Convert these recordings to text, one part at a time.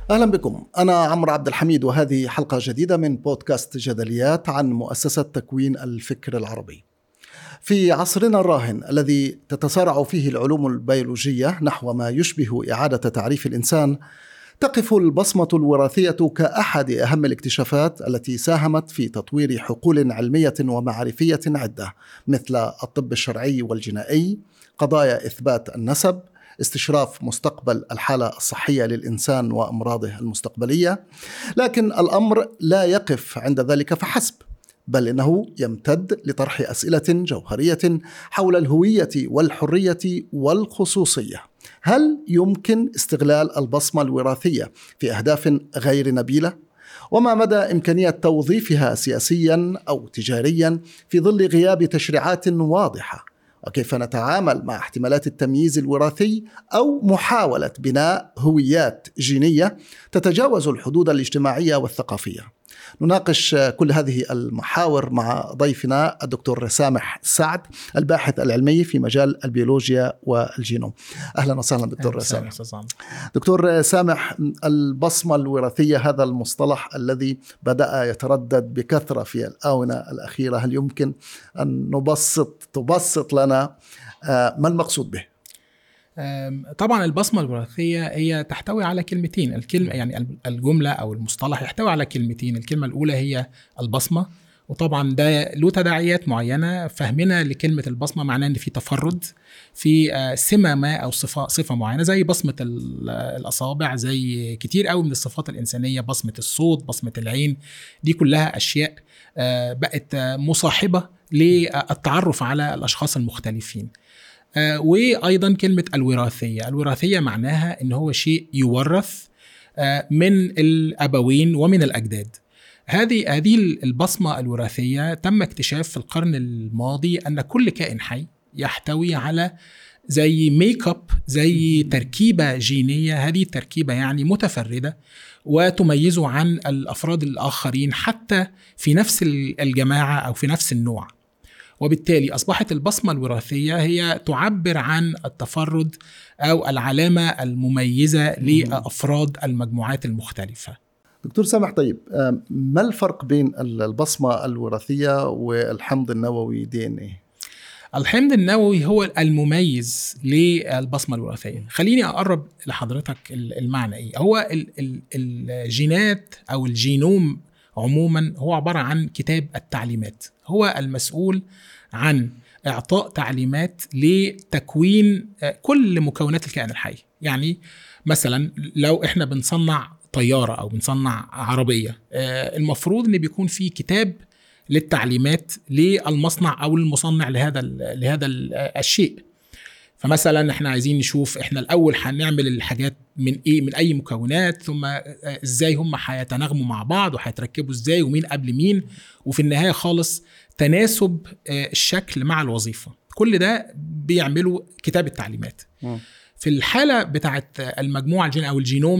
اهلا بكم انا عمرو عبد الحميد وهذه حلقه جديده من بودكاست جدليات عن مؤسسه تكوين الفكر العربي. في عصرنا الراهن الذي تتسارع فيه العلوم البيولوجيه نحو ما يشبه اعاده تعريف الانسان تقف البصمه الوراثيه كاحد اهم الاكتشافات التي ساهمت في تطوير حقول علميه ومعرفيه عده مثل الطب الشرعي والجنائي قضايا اثبات النسب استشراف مستقبل الحاله الصحيه للانسان وامراضه المستقبليه لكن الامر لا يقف عند ذلك فحسب بل انه يمتد لطرح اسئله جوهريه حول الهويه والحريه والخصوصيه هل يمكن استغلال البصمه الوراثيه في اهداف غير نبيله وما مدى امكانيه توظيفها سياسيا او تجاريا في ظل غياب تشريعات واضحه وكيف نتعامل مع احتمالات التمييز الوراثي او محاوله بناء هويات جينيه تتجاوز الحدود الاجتماعيه والثقافيه نناقش كل هذه المحاور مع ضيفنا الدكتور سامح سعد الباحث العلمي في مجال البيولوجيا والجينوم اهلا وسهلا دكتور سامح دكتور سامح البصمه الوراثيه هذا المصطلح الذي بدا يتردد بكثره في الاونه الاخيره هل يمكن ان نبسط تبسط لنا آه، ما المقصود به طبعا البصمه الوراثيه هي تحتوي على كلمتين الكلمه يعني الجمله او المصطلح يحتوي على كلمتين الكلمه الاولى هي البصمه وطبعا ده له تداعيات معينه فهمنا لكلمه البصمه معناه ان في تفرد في آه، سمه ما او صفه صفه معينه زي بصمه الاصابع زي كتير قوي من الصفات الانسانيه بصمه الصوت بصمه العين دي كلها اشياء آه، بقت مصاحبه للتعرف على الاشخاص المختلفين آه، وايضا كلمه الوراثيه الوراثيه معناها ان هو شيء يورث آه، من الابوين ومن الاجداد هذه هذه البصمه الوراثيه تم اكتشاف في القرن الماضي ان كل كائن حي يحتوي على زي ميك اب زي تركيبه جينيه هذه التركيبه يعني متفرده وتميزه عن الافراد الاخرين حتى في نفس الجماعه او في نفس النوع وبالتالي أصبحت البصمة الوراثية هي تعبر عن التفرد أو العلامة المميزة لأفراد المجموعات المختلفة دكتور سامح طيب ما الفرق بين البصمة الوراثية والحمض النووي دي ان ايه؟ الحمض النووي هو المميز للبصمة الوراثية خليني أقرب لحضرتك المعنى إيه هو الجينات أو الجينوم عموما هو عبارة عن كتاب التعليمات هو المسؤول عن إعطاء تعليمات لتكوين آه، كل مكونات الكائن الحي يعني مثلا لو احنا بنصنع طيارة أو بنصنع عربية آه، المفروض إن بيكون في كتاب للتعليمات للمصنع أو المصنع لهذا لهذا الشيء فمثلا احنا عايزين نشوف احنا الاول هنعمل الحاجات من ايه من اي مكونات ثم ازاي هم هيتناغموا مع بعض وهيتركبوا ازاي ومين قبل مين وفي النهايه خالص تناسب آه، الشكل مع الوظيفه كل ده بيعملوا كتاب التعليمات في الحاله بتاعه المجموعه الجين او الجينوم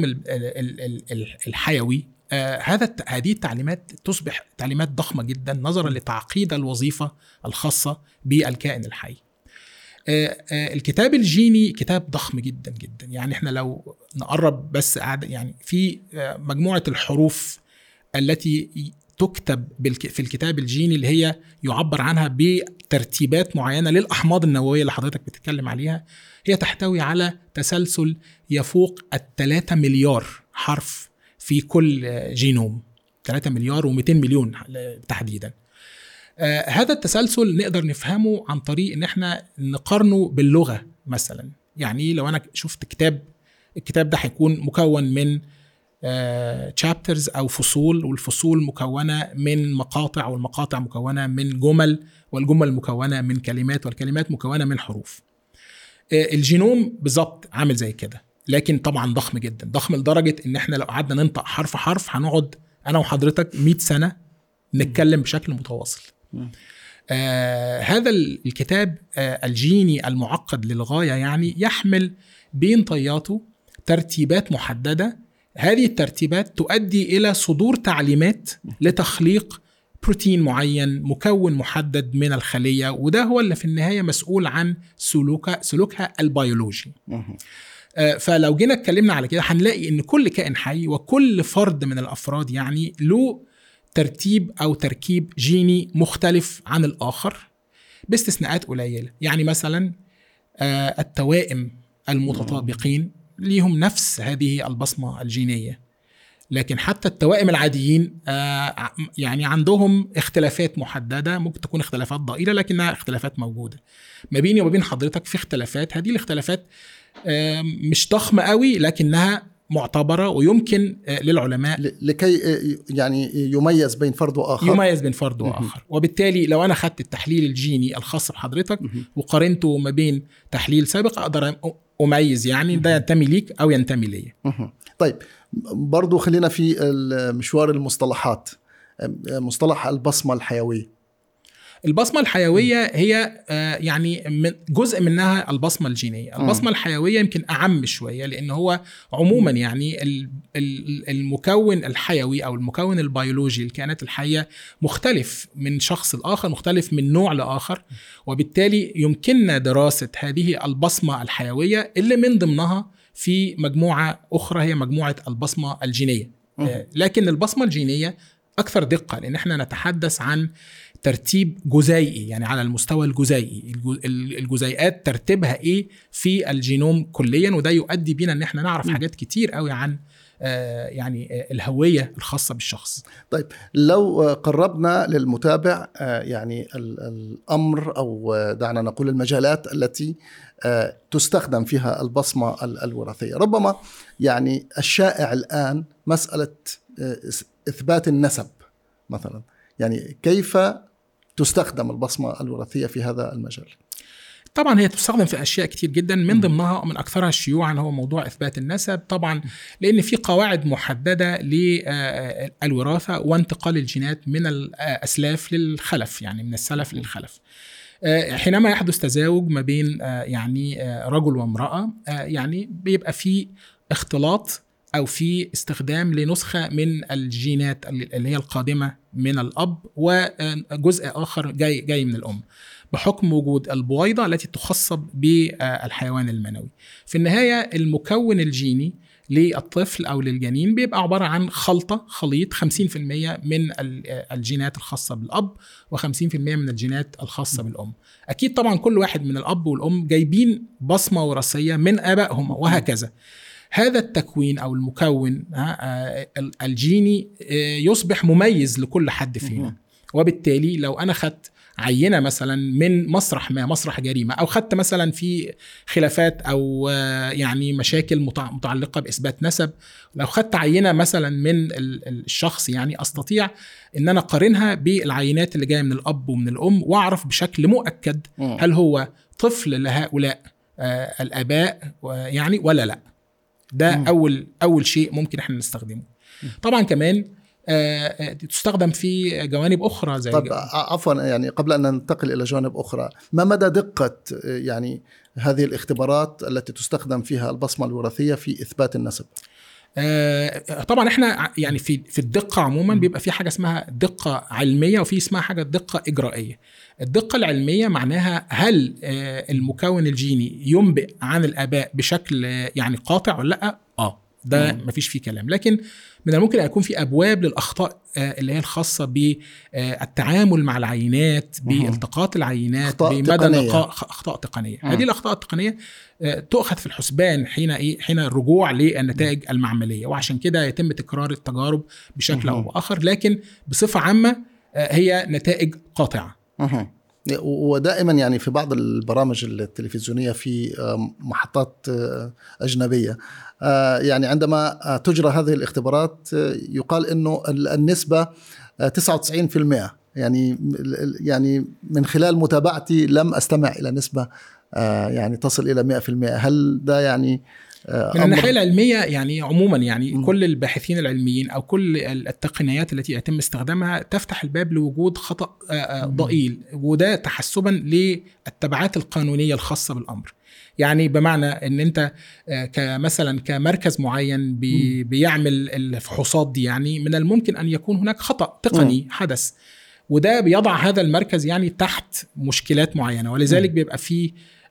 الحيوي آه هذا هذه التعليمات تصبح تعليمات ضخمه جدا نظرا لتعقيد الوظيفه الخاصه بالكائن الحي آه، آه، الكتاب الجيني كتاب ضخم جدا جدا يعني احنا لو نقرب بس يعني في آه، مجموعه الحروف التي تكتب في الكتاب الجيني اللي هي يعبر عنها بترتيبات معينه للاحماض النوويه اللي حضرتك بتتكلم عليها هي تحتوي على تسلسل يفوق الثلاثة مليار حرف في كل جينوم 3 مليار و200 مليون تحديدا آه هذا التسلسل نقدر نفهمه عن طريق ان احنا نقارنه باللغه مثلا يعني لو انا شفت كتاب الكتاب ده هيكون مكون من تشابترز آه او فصول والفصول مكونه من مقاطع والمقاطع مكونه من جمل والجمل مكونه من كلمات والكلمات مكونه من حروف آه الجينوم بالظبط عامل زي كده لكن طبعا ضخم جدا ضخم لدرجه ان احنا لو قعدنا ننطق حرف حرف هنقعد انا وحضرتك 100 سنه نتكلم بشكل متواصل آه هذا الكتاب آه الجيني المعقد للغايه يعني يحمل بين طياته ترتيبات محدده هذه الترتيبات تؤدي الى صدور تعليمات لتخليق بروتين معين مكون محدد من الخليه وده هو اللي في النهايه مسؤول عن سلوكها سلوكها البيولوجي. آه، فلو جينا اتكلمنا على كده هنلاقي ان كل كائن حي وكل فرد من الافراد يعني له ترتيب او تركيب جيني مختلف عن الاخر باستثناءات قليله يعني مثلا آه، التوائم المتطابقين ليهم نفس هذه البصمه الجينيه لكن حتى التوائم العاديين آه، يعني عندهم اختلافات محدده ممكن تكون اختلافات ضئيله لكنها اختلافات موجوده ما بيني وما بين حضرتك في اختلافات هذه الاختلافات آه، مش ضخمه قوي لكنها معتبره ويمكن آه، للعلماء ل- لكي آه، يعني يميز بين فرد واخر يميز بين فرد مهم. واخر وبالتالي لو انا خدت التحليل الجيني الخاص بحضرتك مهم. وقارنته ما بين تحليل سابق اقدر أ- اميز يعني ده ينتمي ليك او ينتمي ليا مهم. طيب برضو خلينا في مشوار المصطلحات مصطلح البصمة الحيوية البصمه الحيويه هي آه، يعني من جزء منها البصمه الجينيه البصمه الحيويه يمكن اعم شويه لان هو عموما يعني ال- ال- المكون الحيوي او المكون البيولوجي للكائنات الحيه مختلف من شخص لاخر مختلف من نوع لاخر وبالتالي يمكننا دراسه هذه البصمه الحيويه اللي من ضمنها في مجموعه اخرى هي مجموعه البصمه الجينيه آه، لكن البصمه الجينيه اكثر دقه لان احنا نتحدث عن ترتيب جزيئي يعني على المستوى الجزيئي الجو- ال- الجزيئات ترتيبها ايه في الجينوم كليا وده يؤدي بينا ان احنا نعرف م. حاجات كتير قوي عن آه، يعني آه، الهويه الخاصه بالشخص طيب لو قربنا للمتابع آه، يعني ال- الأمر أو آه، دعنا نقول المجالات التي آه، تستخدم فيها البصمة ال- الوراثية ربما يعني الشائع الآن مسألة آه، إثبات النسب مثلا يعني كيف تستخدم البصمة الوراثية في هذا المجال طبعا هي تستخدم في اشياء كتير جدا من ضمنها ومن اكثرها شيوعا هو موضوع اثبات النسب طبعا لان في قواعد محدده للوراثه وانتقال الجينات من الاسلاف للخلف يعني من السلف للخلف آه، حينما يحدث تزاوج ما بين آه، يعني آه، رجل وامراه آه، يعني بيبقى في اختلاط او في استخدام لنسخه من الجينات اللي هي القادمه من الاب وجزء اخر جاي جاي من الام بحكم وجود البويضه التي تخصب بالحيوان المنوي. في النهايه المكون الجيني للطفل او للجنين بيبقى عباره عن خلطه خليط 50% من ال- الجينات الخاصه بالاب و50% من الجينات الخاصه بالام. اكيد طبعا كل واحد من الاب والام جايبين بصمه وراثيه من ابائهم وهكذا. هذا التكوين او المكون ها، آه، ال- الجيني آه، يصبح مميز لكل حد فينا مهم. وبالتالي لو انا خدت عينه مثلا من مسرح ما مسرح جريمه او خدت مثلا في خلافات او آه، يعني مشاكل متع- متعلقه باثبات نسب لو خدت عينه مثلا من ال- ال- الشخص يعني استطيع ان انا اقارنها بالعينات اللي جايه من الاب ومن الام واعرف بشكل مؤكد هل هو طفل لهؤلاء آه، الاباء و- يعني ولا لا ده مم. اول اول شيء ممكن احنا نستخدمه طبعا كمان آه، آه، تستخدم في جوانب اخرى زي طب ع- عفوا يعني قبل ان ننتقل الى جوانب اخرى ما مدى دقه آه، يعني هذه الاختبارات التي تستخدم فيها البصمه الوراثيه في اثبات النسب آه، طبعا احنا ع- يعني في في الدقه عموما بيبقى في حاجه اسمها دقه علميه وفي اسمها حاجه دقه اجرائيه الدقه العلميه معناها هل آه، المكون الجيني ينبئ عن الاباء بشكل آه، يعني قاطع ولا لا اه ده مم. مفيش فيه كلام لكن من الممكن ان يكون في ابواب للاخطاء آه، اللي هي الخاصه بالتعامل مع العينات مهم. بالتقاط العينات أخطاء بمدى تقنية. نقاء اخطاء تقنيه مم. هذه الاخطاء التقنيه آه، تؤخذ في الحسبان حين ايه حين الرجوع للنتائج المعمليه وعشان كده يتم تكرار التجارب بشكل او مهم. باخر لكن بصفه عامه آه، هي نتائج قاطعه مهم. ودائما يعني في بعض البرامج التلفزيونيه في آه، محطات آه، اجنبيه آه، يعني عندما آه، تجرى هذه الاختبارات آه، يقال انه ال- النسبه آه، 99% يعني يعني من خلال متابعتي لم استمع الى نسبه آه، يعني تصل الى 100% هل ده يعني آه، من أمر- الناحيه العلميه يعني عموما يعني مم. كل الباحثين العلميين او كل التقنيات التي يتم استخدامها تفتح الباب لوجود خطا آه، آه، مم. ضئيل وده تحسبا للتبعات القانونيه الخاصه بالامر يعني بمعنى ان انت آه، كمثلا كمركز معين بي بيعمل الفحوصات دي يعني من الممكن ان يكون هناك خطا تقني حدث وده بيضع هذا المركز يعني تحت مشكلات معينه ولذلك مم. بيبقى فيه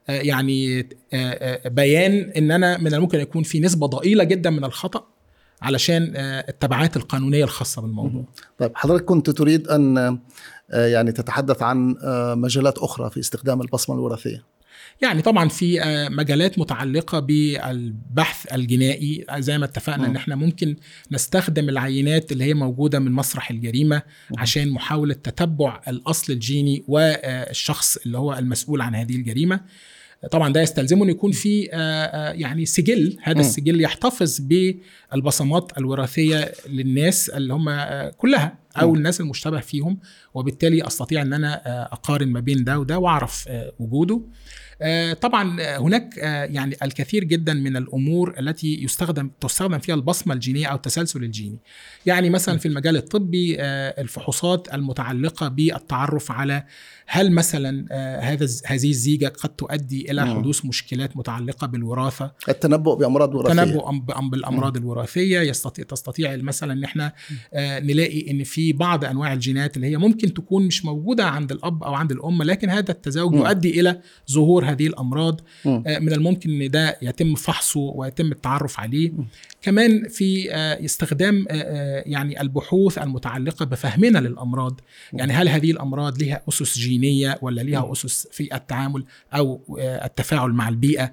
آه، يعني آه، آه، بيان ان انا من الممكن يكون في نسبه ضئيله جدا من الخطا علشان آه، التبعات القانونيه الخاصه بالموضوع طيب حضرتك كنت تريد ان آه، يعني تتحدث عن آه، مجالات اخرى في استخدام البصمه الوراثيه يعني طبعا في آه، مجالات متعلقه بالبحث الجنائي زي ما اتفقنا مم. ان احنا ممكن نستخدم العينات اللي هي موجوده من مسرح الجريمه عشان محاوله تتبع الاصل الجيني والشخص اللي هو المسؤول عن هذه الجريمه طبعا ده يستلزمه ان يكون في آه، آه، يعني سجل هذا مم. السجل يحتفظ بالبصمات الوراثيه للناس اللي هم آه، كلها او مم. الناس المشتبه فيهم وبالتالي استطيع ان انا آه، اقارن ما بين ده وده واعرف آه، وجوده آه، طبعا آه، هناك آه، يعني الكثير جدا من الامور التي يستخدم تستخدم فيها البصمه الجينيه او التسلسل الجيني يعني مثلا في المجال الطبي آه، الفحوصات المتعلقه بالتعرف على هل مثلا آه، هذا الز- هذه الزيجه قد تؤدي الى مم. حدوث مشكلات متعلقه بالوراثه التنبؤ بامراض وراثيه تنبؤ أم- أم بالامراض الوراثيه يستطيع تستطيع مثلا ان احنا آه، نلاقي ان في بعض انواع الجينات اللي هي ممكن تكون مش موجوده عند الاب او عند الام لكن هذا التزاوج مم. يؤدي الى ظهور هذه الامراض مم. آه، من الممكن ان ده يتم فحصه ويتم التعرف عليه مم. كمان في آه، استخدام آه، آه، يعني البحوث المتعلقه بفهمنا للامراض يعني هل هذه الامراض لها اسس جينيه ولا لها اسس في التعامل او آه، التفاعل مع البيئه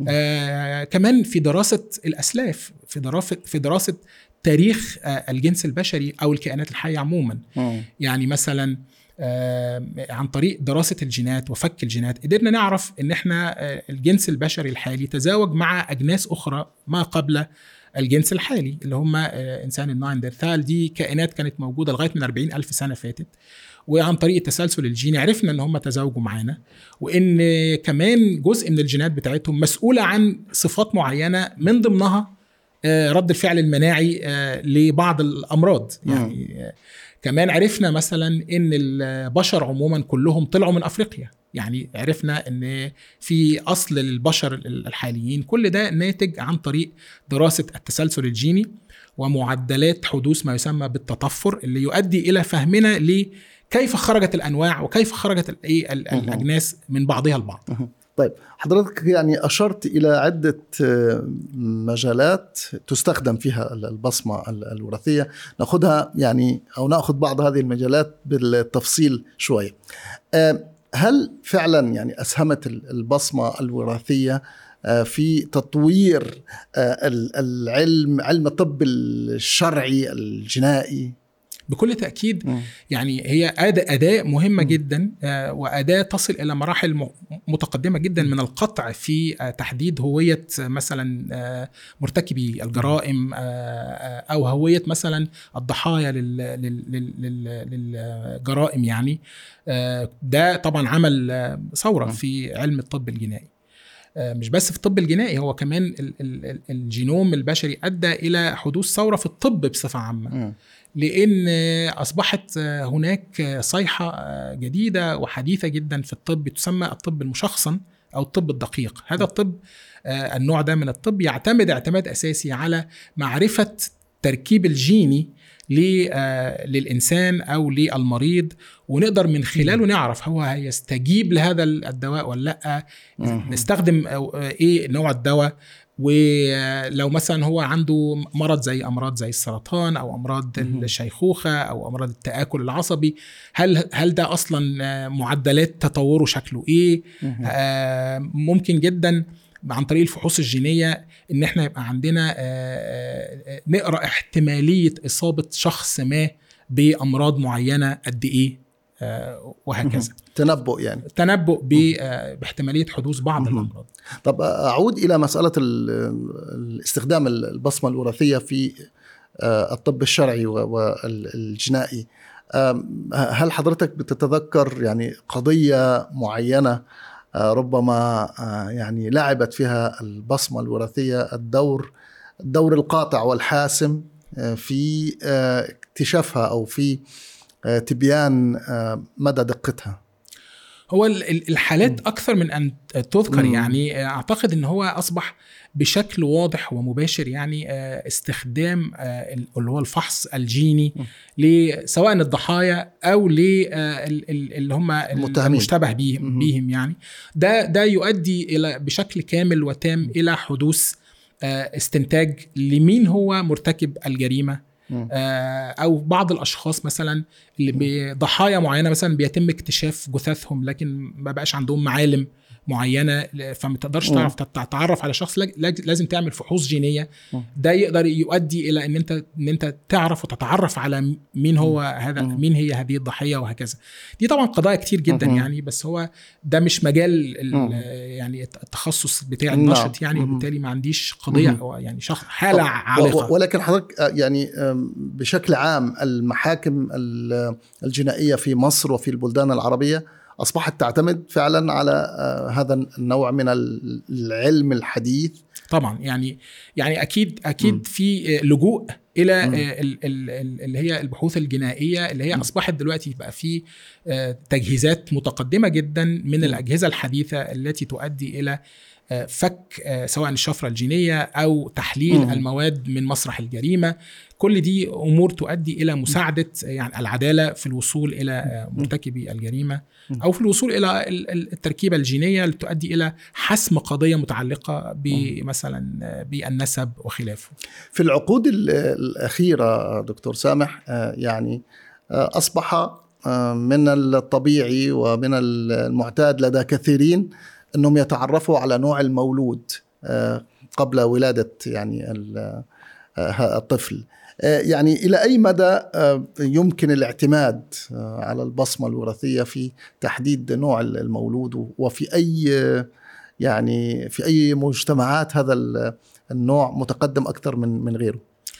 آه، كمان في دراسه الاسلاف في دراسه في دراسه تاريخ آه، الجنس البشري او الكائنات الحيه عموما مم. يعني مثلا آه، عن طريق دراسة الجينات وفك الجينات قدرنا نعرف ان احنا آه، الجنس البشري الحالي تزاوج مع اجناس اخرى ما قبل الجنس الحالي اللي هم آه، انسان النايندرثال دي كائنات كانت موجودة لغاية من 40 ألف سنة فاتت وعن طريق التسلسل الجيني عرفنا ان هم تزاوجوا معانا وان كمان جزء من الجينات بتاعتهم مسؤولة عن صفات معينة من ضمنها آه، رد الفعل المناعي آه، لبعض الامراض يعني آه، كمان عرفنا مثلا ان البشر عموما كلهم طلعوا من افريقيا يعني عرفنا ان في اصل للبشر الحاليين كل ده ناتج عن طريق دراسه التسلسل الجيني ومعدلات حدوث ما يسمى بالتطفر اللي يؤدي الى فهمنا لكيف خرجت الانواع وكيف خرجت الايه ال- مهم. الاجناس من بعضها البعض طيب حضرتك يعني اشرت الى عده آه، مجالات تستخدم فيها البصمه ال- الوراثيه ناخذها يعني او ناخذ بعض هذه المجالات بالتفصيل شويه آه، هل فعلا يعني اسهمت ال- البصمه الوراثيه آه، في تطوير آه، ال- العلم علم الطب الشرعي الجنائي بكل تاكيد يعني هي أداة, أداة مهمة جدا آه، وأداة تصل إلى مراحل م- متقدمة جدا من القطع في آه، تحديد هوية آه، مثلا آه، مرتكبي الجرائم آه، آه، أو هوية مثلا الضحايا لل- لل- لل- لل- للجرائم يعني آه، ده طبعا عمل آه، ثورة في علم الطب الجنائي آه، مش بس في الطب الجنائي هو كمان ال- ال- ال- الجينوم البشري أدى إلى حدوث ثورة في الطب بصفة عامة مم. لان اصبحت هناك صيحه جديده وحديثه جدا في الطب تسمى الطب المشخصن او الطب الدقيق هذا الطب النوع ده من الطب يعتمد اعتماد اساسي على معرفه تركيب الجيني ل- آه، للانسان او للمريض ونقدر من خلاله نعرف هو هيستجيب لهذا الدواء ولا لا مم. نستخدم أو- آه، ايه نوع الدواء ولو مثلا هو عنده مرض زي امراض زي السرطان او امراض مهم. الشيخوخه او امراض التاكل العصبي هل هل ده اصلا آه، معدلات تطوره شكله ايه مم. آه، ممكن جدا عن طريق الفحوص الجينيه ان احنا يبقى عندنا آه، آه، نقرا احتماليه اصابه شخص ما بامراض معينه قد ايه آه، وهكذا تنبؤ يعني تنبؤ ب- آه، باحتماليه حدوث بعض مهم. الامراض طب اعود الى مساله ال- الاستخدام البصمه الوراثيه في آه، الطب الشرعي و- والجنائي آم، هل حضرتك بتتذكر يعني قضيه معينه آه، ربما آه، يعني لعبت فيها البصمه الوراثيه الدور الدور القاطع والحاسم آه، في آه، اكتشافها او في آه، تبيان آه، مدى دقتها هو ال- ال- الحالات مم. اكثر من ان تذكر مم. يعني اعتقد ان هو اصبح بشكل واضح ومباشر يعني آه، استخدام آه، ال- اللي هو الفحص الجيني مم. ل- سواء الضحايا او ل آه، ال- ال- اللي هم المتهمين. المشتبه بيهم مم. بيهم يعني ده ده يؤدي الى بشكل كامل وتام الى حدوث آه، استنتاج لمين هو مرتكب الجريمه مم. آه، او بعض الاشخاص مثلا اللي بضحايا معينه مثلا بيتم اكتشاف جثثهم لكن ما بقاش عندهم معالم معينه فما تقدرش مم. تعرف تتعرف على شخص لاج- لاج- لازم تعمل فحوص جينيه مم. ده يقدر يؤدي الى ان انت ان انت تعرف وتتعرف على مين هو هذا مم. مين هي هذه الضحيه وهكذا دي طبعا قضايا كتير جدا مم. يعني بس هو ده مش مجال ال- مم. يعني التخصص بتاع نعم. النشط يعني مم. وبالتالي ما عنديش قضيه مم. أو يعني شخص حاله و- عالقه ولكن حضرتك آه، يعني آم، بشكل عام المحاكم ال- الجنائيه في مصر وفي البلدان العربيه اصبحت تعتمد فعلا على آه، هذا النوع من ال- العلم الحديث طبعا يعني يعني اكيد اكيد مم. في آه، لجوء الى مم. آه، ال- ال- ال- اللي هي البحوث الجنائيه اللي هي مم. اصبحت دلوقتي بقى في آه، تجهيزات متقدمه جدا من مم. الاجهزه الحديثه التي تؤدي الى آه، فك آه، سواء الشفره الجينيه او تحليل مم. المواد من مسرح الجريمه كل دي امور تؤدي الى مساعده آه، يعني العداله في الوصول الى آه، مرتكبي الجريمه مم. او في الوصول الى ال- ال- التركيبه الجينيه اللي تؤدي الى حسم قضيه متعلقه بمثلا آه، بالنسب وخلافه في العقود ال- الأخيرة دكتور سامح آه، يعني آه، أصبح آه، من الطبيعي ومن المعتاد لدى كثيرين أنهم يتعرفوا على نوع المولود آه، قبل ولادة يعني ال- آه، الطفل آه، يعني إلى أي مدى آه، يمكن الاعتماد آه، على البصمة الوراثية في تحديد نوع المولود وفي أي آه، يعني في أي مجتمعات هذا ال- النوع متقدم اكثر من من غيره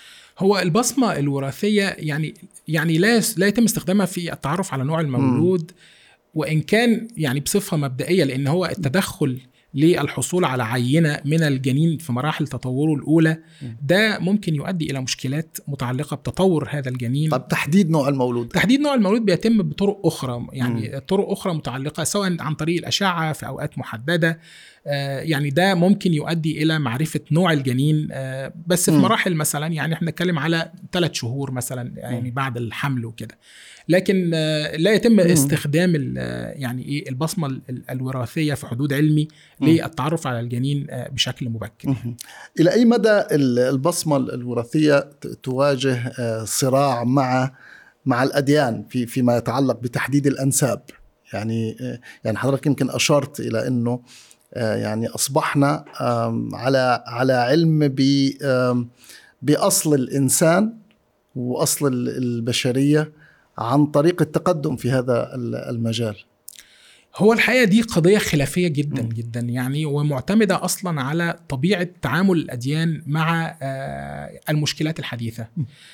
هو البصمه الوراثيه يعني يعني لا يس- لا يتم استخدامها في التعرف على نوع المولود وان كان يعني بصفه مبدئيه لان هو التدخل للحصول على عينه من الجنين في مراحل تطوره الاولى ده ممكن يؤدي الى مشكلات متعلقه بتطور هذا الجنين طب تحديد نوع المولود تحديد نوع المولود بيتم بطرق اخرى يعني طرق اخرى متعلقه سواء عن طريق الاشعه في اوقات محدده آه، يعني ده ممكن يؤدي الى معرفه نوع الجنين آه، بس في مم. مراحل مثلا يعني احنا نتكلم على ثلاث شهور مثلا يعني بعد الحمل وكده لكن آه، لا يتم مم. استخدام ال- آه، يعني ايه البصمه ال- ال- الوراثيه في حدود علمي مم. للتعرف على الجنين آه، بشكل مبكر مهم. الى اي مدى ال- البصمه الوراثيه ت- تواجه آه، صراع مع مع الاديان في فيما يتعلق بتحديد الانساب يعني آه، يعني حضرتك يمكن اشرت الى انه آه، يعني اصبحنا آم، على على علم ب آم، باصل الانسان واصل ال- البشريه عن طريق التقدم في هذا ال- المجال هو الحقيقه دي قضيه خلافيه جدا مم. جدا يعني ومعتمده اصلا على طبيعه تعامل الاديان مع آه، المشكلات الحديثه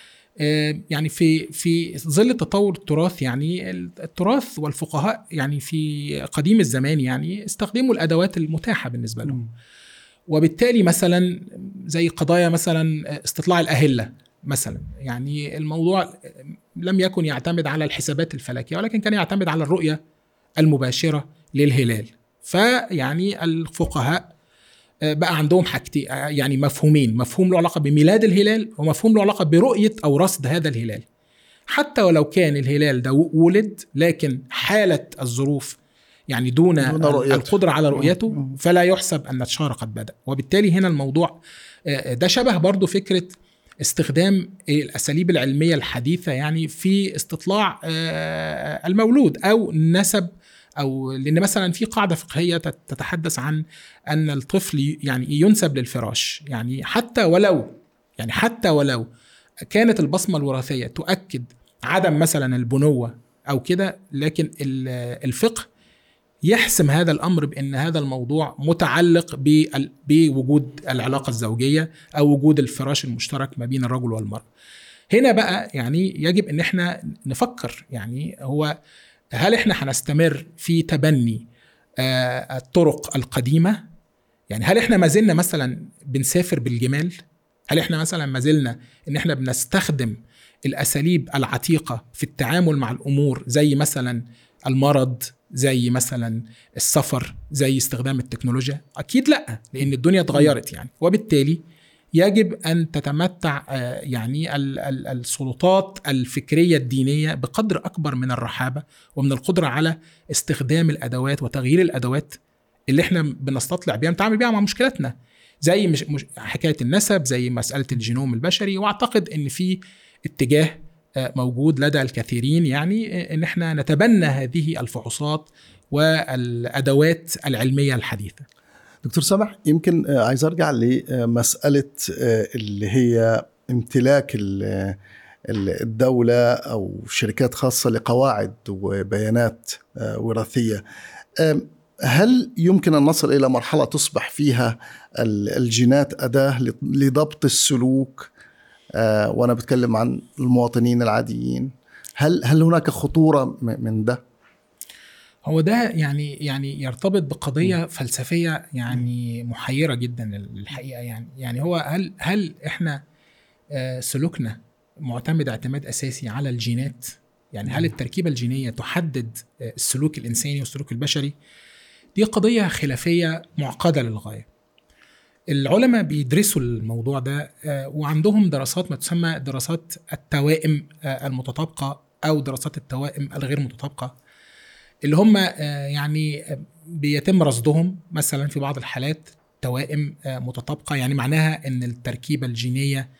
آه، يعني في في ظل تطور التراث يعني التراث والفقهاء يعني في قديم الزمان يعني استخدموا الادوات المتاحه بالنسبه لهم وبالتالي مثلا زي قضايا مثلا استطلاع الاهله مثلا يعني الموضوع لم يكن يعتمد على الحسابات الفلكيه ولكن كان يعتمد على الرؤيه المباشره للهلال فيعني الفقهاء بقى عندهم حاجتين يعني مفهومين مفهوم له علاقه بميلاد الهلال ومفهوم له علاقه برؤيه او رصد هذا الهلال حتى ولو كان الهلال ده ولد لكن حاله الظروف يعني دون, دون رؤيته. القدره على رؤيته مم. فلا يحسب ان الشهر قد بدا وبالتالي هنا الموضوع آه، ده شبه برضو فكره استخدام الاساليب العلميه الحديثه يعني في استطلاع آه، المولود او نسب او لان مثلا في قاعده فقهيه تت- تتحدث عن ان الطفل ي- يعني ينسب للفراش يعني حتى ولو يعني حتى ولو كانت البصمه الوراثيه تؤكد عدم مثلا البنوه او كده لكن ال- الفقه يحسم هذا الامر بان هذا الموضوع متعلق بال- بوجود العلاقه الزوجيه او وجود الفراش المشترك ما بين الرجل والمراه. هنا بقى يعني يجب ان احنا نفكر يعني هو هل احنا هنستمر في تبني آه، الطرق القديمه؟ يعني هل احنا ما زلنا مثلا بنسافر بالجمال؟ هل احنا مثلا ما زلنا ان احنا بنستخدم الاساليب العتيقه في التعامل مع الامور زي مثلا المرض زي مثلا السفر زي استخدام التكنولوجيا اكيد لا لان الدنيا اتغيرت يعني وبالتالي يجب ان تتمتع آه، يعني ال- ال- السلطات الفكريه الدينيه بقدر اكبر من الرحابه ومن القدره على استخدام الادوات وتغيير الادوات اللي احنا بنستطلع بيها نتعامل بيها مع مشكلاتنا زي مش مش حكايه النسب زي مساله الجينوم البشري واعتقد ان في اتجاه آه، موجود لدى الكثيرين يعني آه، ان احنا نتبنى هذه الفحوصات والادوات العلميه الحديثه دكتور سامح يمكن آه، عايز ارجع لمساله آه، اللي هي امتلاك ال- ال- الدوله او شركات خاصه لقواعد وبيانات آه، وراثيه آم، هل يمكن ان نصل الى مرحله تصبح فيها ال- الجينات اداه ل- لضبط السلوك آه، وانا بتكلم عن المواطنين العاديين هل هل هناك خطوره م- من ده؟ هو ده يعني يعني يرتبط بقضيه فلسفيه يعني محيره جدا الحقيقه يعني يعني هو هل هل احنا آه، سلوكنا معتمد اعتماد اساسي على الجينات يعني هل التركيبه الجينيه تحدد آه، السلوك الانساني والسلوك البشري دي قضيه خلافيه معقده للغايه العلماء بيدرسوا الموضوع ده آه، وعندهم دراسات ما تسمى دراسات التوائم آه، المتطابقه او دراسات التوائم الغير متطابقه اللي هم آه، يعني آه، بيتم رصدهم مثلا في بعض الحالات توائم آه، متطابقه يعني معناها ان التركيبه الجينيه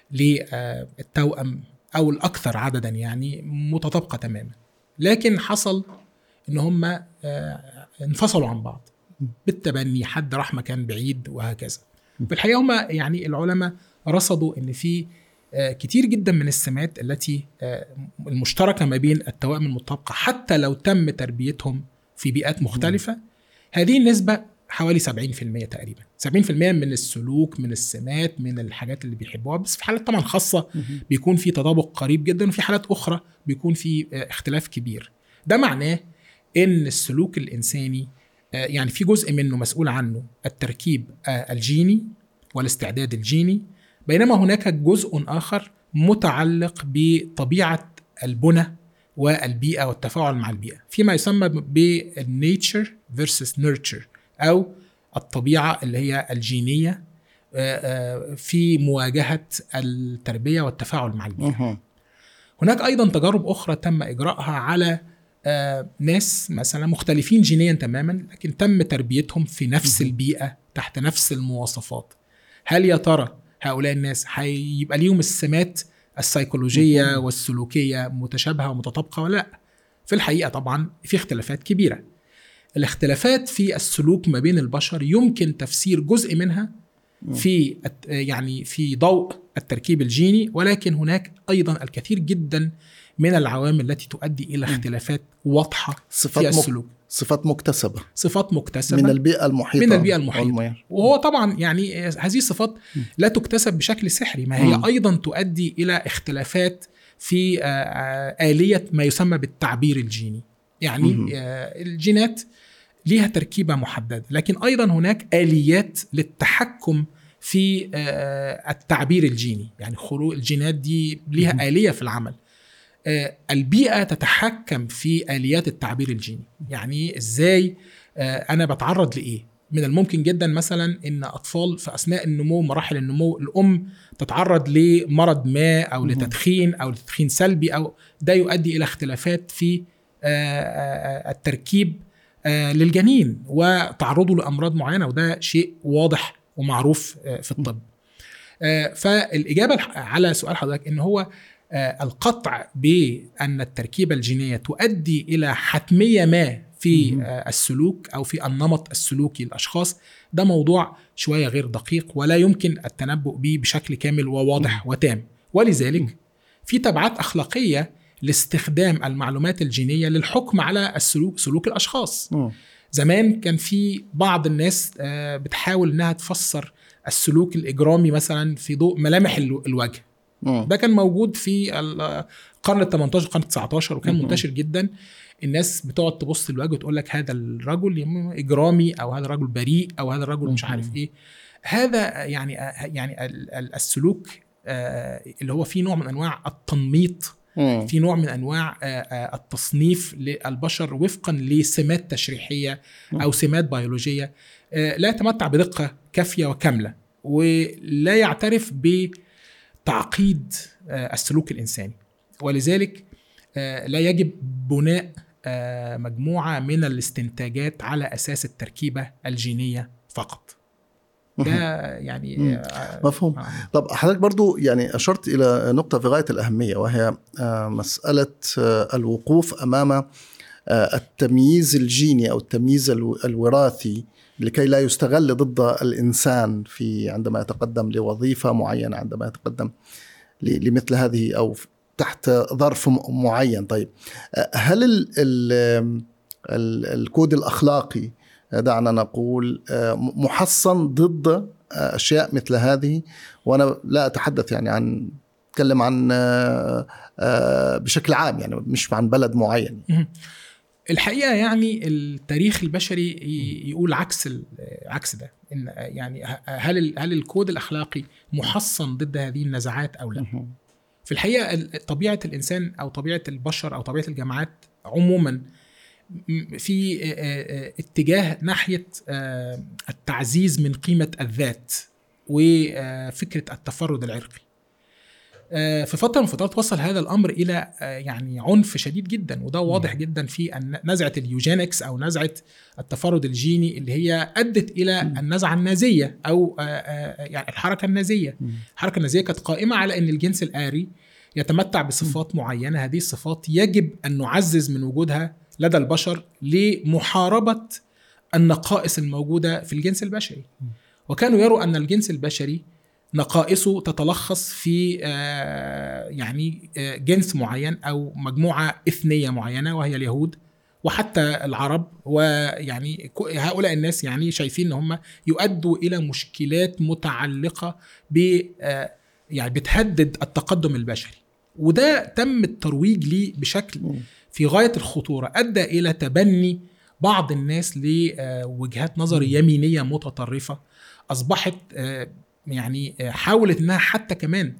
للتوأم او الاكثر عددا يعني متطابقه تماما لكن حصل ان هم آه، انفصلوا عن بعض بالتبني حد راح مكان بعيد وهكذا في الحقيقه هم يعني العلماء رصدوا ان في آه، كتير جدا من السمات التي آه، المشتركه ما بين التوائم المتطابقه حتى لو تم تربيتهم في بيئات مختلفه هذه النسبه حوالي 70% تقريبا 70% من السلوك من السمات من الحاجات اللي بيحبوها بس في حالات طبعا خاصه بيكون في تطابق قريب جدا وفي حالات اخرى بيكون في آه، اختلاف كبير ده معناه ان السلوك الانساني آه، يعني في جزء منه مسؤول عنه التركيب آه، الجيني والاستعداد الجيني بينما هناك جزء اخر متعلق بطبيعه البنى والبيئه والتفاعل مع البيئه فيما يسمى بالنيتشر فيرسس نيرتشر او الطبيعه اللي هي الجينيه آه، آه، في مواجهه التربيه والتفاعل مع البيئه مهم. هناك ايضا تجارب اخرى تم اجراءها على آه، ناس مثلا مختلفين جينيا تماما لكن تم تربيتهم في نفس البيئه تحت نفس المواصفات هل يا ترى هؤلاء الناس هيبقى ليهم السمات السيكولوجيه مهم. والسلوكيه متشابهه ومتطابقه ولا لا في الحقيقه طبعا في اختلافات كبيره الاختلافات في السلوك ما بين البشر يمكن تفسير جزء منها في الت- يعني في ضوء التركيب الجيني ولكن هناك ايضا الكثير جدا من العوامل التي تؤدي الى اختلافات واضحه في صفات مك... السلوك صفات مكتسبه صفات مكتسبه من البيئه المحيطه من البيئة المحيطة. والمياه. وهو طبعا يعني هذه الصفات لا تكتسب بشكل سحري ما هي مم. ايضا تؤدي الى اختلافات في آه، آه، آلية ما يسمى بالتعبير الجيني يعني مم. آه، الجينات ليها تركيبة محددة لكن أيضا هناك آليات للتحكم في آه، التعبير الجيني يعني خروج الجينات دي مم. ليها آلية في العمل آه، البيئة تتحكم في آليات التعبير الجيني يعني إزاي آه، أنا بتعرض لإيه من الممكن جدا مثلا ان اطفال في اثناء النمو مراحل النمو الام تتعرض لمرض ما او مهم. لتدخين او لتدخين سلبي او ده يؤدي الى اختلافات في آه، آه، التركيب آه، للجنين وتعرضه لامراض معينه وده شيء واضح ومعروف آه، في الطب آه، فالاجابه الح- على سؤال حضرتك ان هو آه، القطع بان التركيبه الجينيه تؤدي الى حتميه ما في مهم. آه، السلوك او في النمط السلوكي للاشخاص ده موضوع شويه غير دقيق ولا يمكن التنبؤ به بشكل كامل وواضح وتام ولذلك في تبعات اخلاقيه لاستخدام المعلومات الجينيه للحكم على السلوك سلوك الاشخاص مم. زمان كان في بعض الناس آه، بتحاول انها تفسر السلوك الاجرامي مثلا في ضوء ملامح الو- الوجه مم. ده كان موجود في القرن ال 18 والقرن ال 19 وكان مهم. منتشر جدا الناس بتقعد تبص للوجه وتقول لك هذا الرجل يم- اجرامي او هذا الرجل بريء او هذا الرجل مش مهم. عارف ايه هذا يعني يعني ال- ال- السلوك آه، اللي هو فيه نوع من انواع التنميط مم. في نوع من انواع آه، آه، التصنيف للبشر وفقا لسمات تشريحيه او سمات بيولوجيه آه، لا يتمتع بدقه كافيه وكامله ولا يعترف بتعقيد آه، السلوك الانساني ولذلك آه، لا يجب بناء آه، مجموعه من الاستنتاجات على اساس التركيبه الجينيه فقط ده يعني مم. آه، مفهوم آه. طب حضرتك برضو يعني أشرت إلى نقطة في غاية الأهمية وهي آه، مسألة آه، الوقوف أمام آه، التمييز الجيني أو التمييز الو- الوراثي لكي لا يستغل ضد الإنسان في عندما يتقدم لوظيفة معينة عندما يتقدم ل- لمثل هذه أو تحت ظرف م- معين طيب آه، هل ال ال ال الكود الأخلاقي آه، دعنا نقول آه، م- محصن ضد آه، أشياء مثل هذه وانا لا اتحدث يعني عن اتكلم عن آه، آه، بشكل عام يعني مش عن بلد معين الحقيقه يعني التاريخ البشري ي- يقول عكس ال- عكس ده ان يعني ه- هل ال- هل الكود الاخلاقي محصن ضد هذه النزاعات او لا في الحقيقه ال- طبيعه الانسان او طبيعه البشر او طبيعه الجماعات عموما م- في آه، آه، اتجاه ناحيه آه، التعزيز من قيمه الذات وفكره التفرد العرقي آه، في فتره من الفترات وصل هذا الامر الى آه، يعني عنف شديد جدا وده واضح جدا في الن- نزعه اليوجينكس او نزعه التفرد الجيني اللي هي ادت الى النزعه النازيه او آه، آه، يعني الحركه النازيه الحركه النازيه كانت قائمه على ان الجنس الآري يتمتع بصفات معينه هذه الصفات يجب ان نعزز من وجودها لدى البشر لمحاربه النقائص الموجوده في الجنس البشري وكانوا يروا ان الجنس البشري نقائصه تتلخص في آه، يعني آه، جنس معين او مجموعه اثنيه معينه وهي اليهود وحتى العرب ويعني كو- هؤلاء الناس يعني شايفين ان هم يؤدوا الى مشكلات متعلقه ب آه، يعني بتهدد التقدم البشري وده تم الترويج ليه بشكل في غايه الخطوره ادى الى تبني بعض الناس لوجهات نظر يمينيه متطرفه اصبحت آه، يعني آه، حاولت انها حتى كمان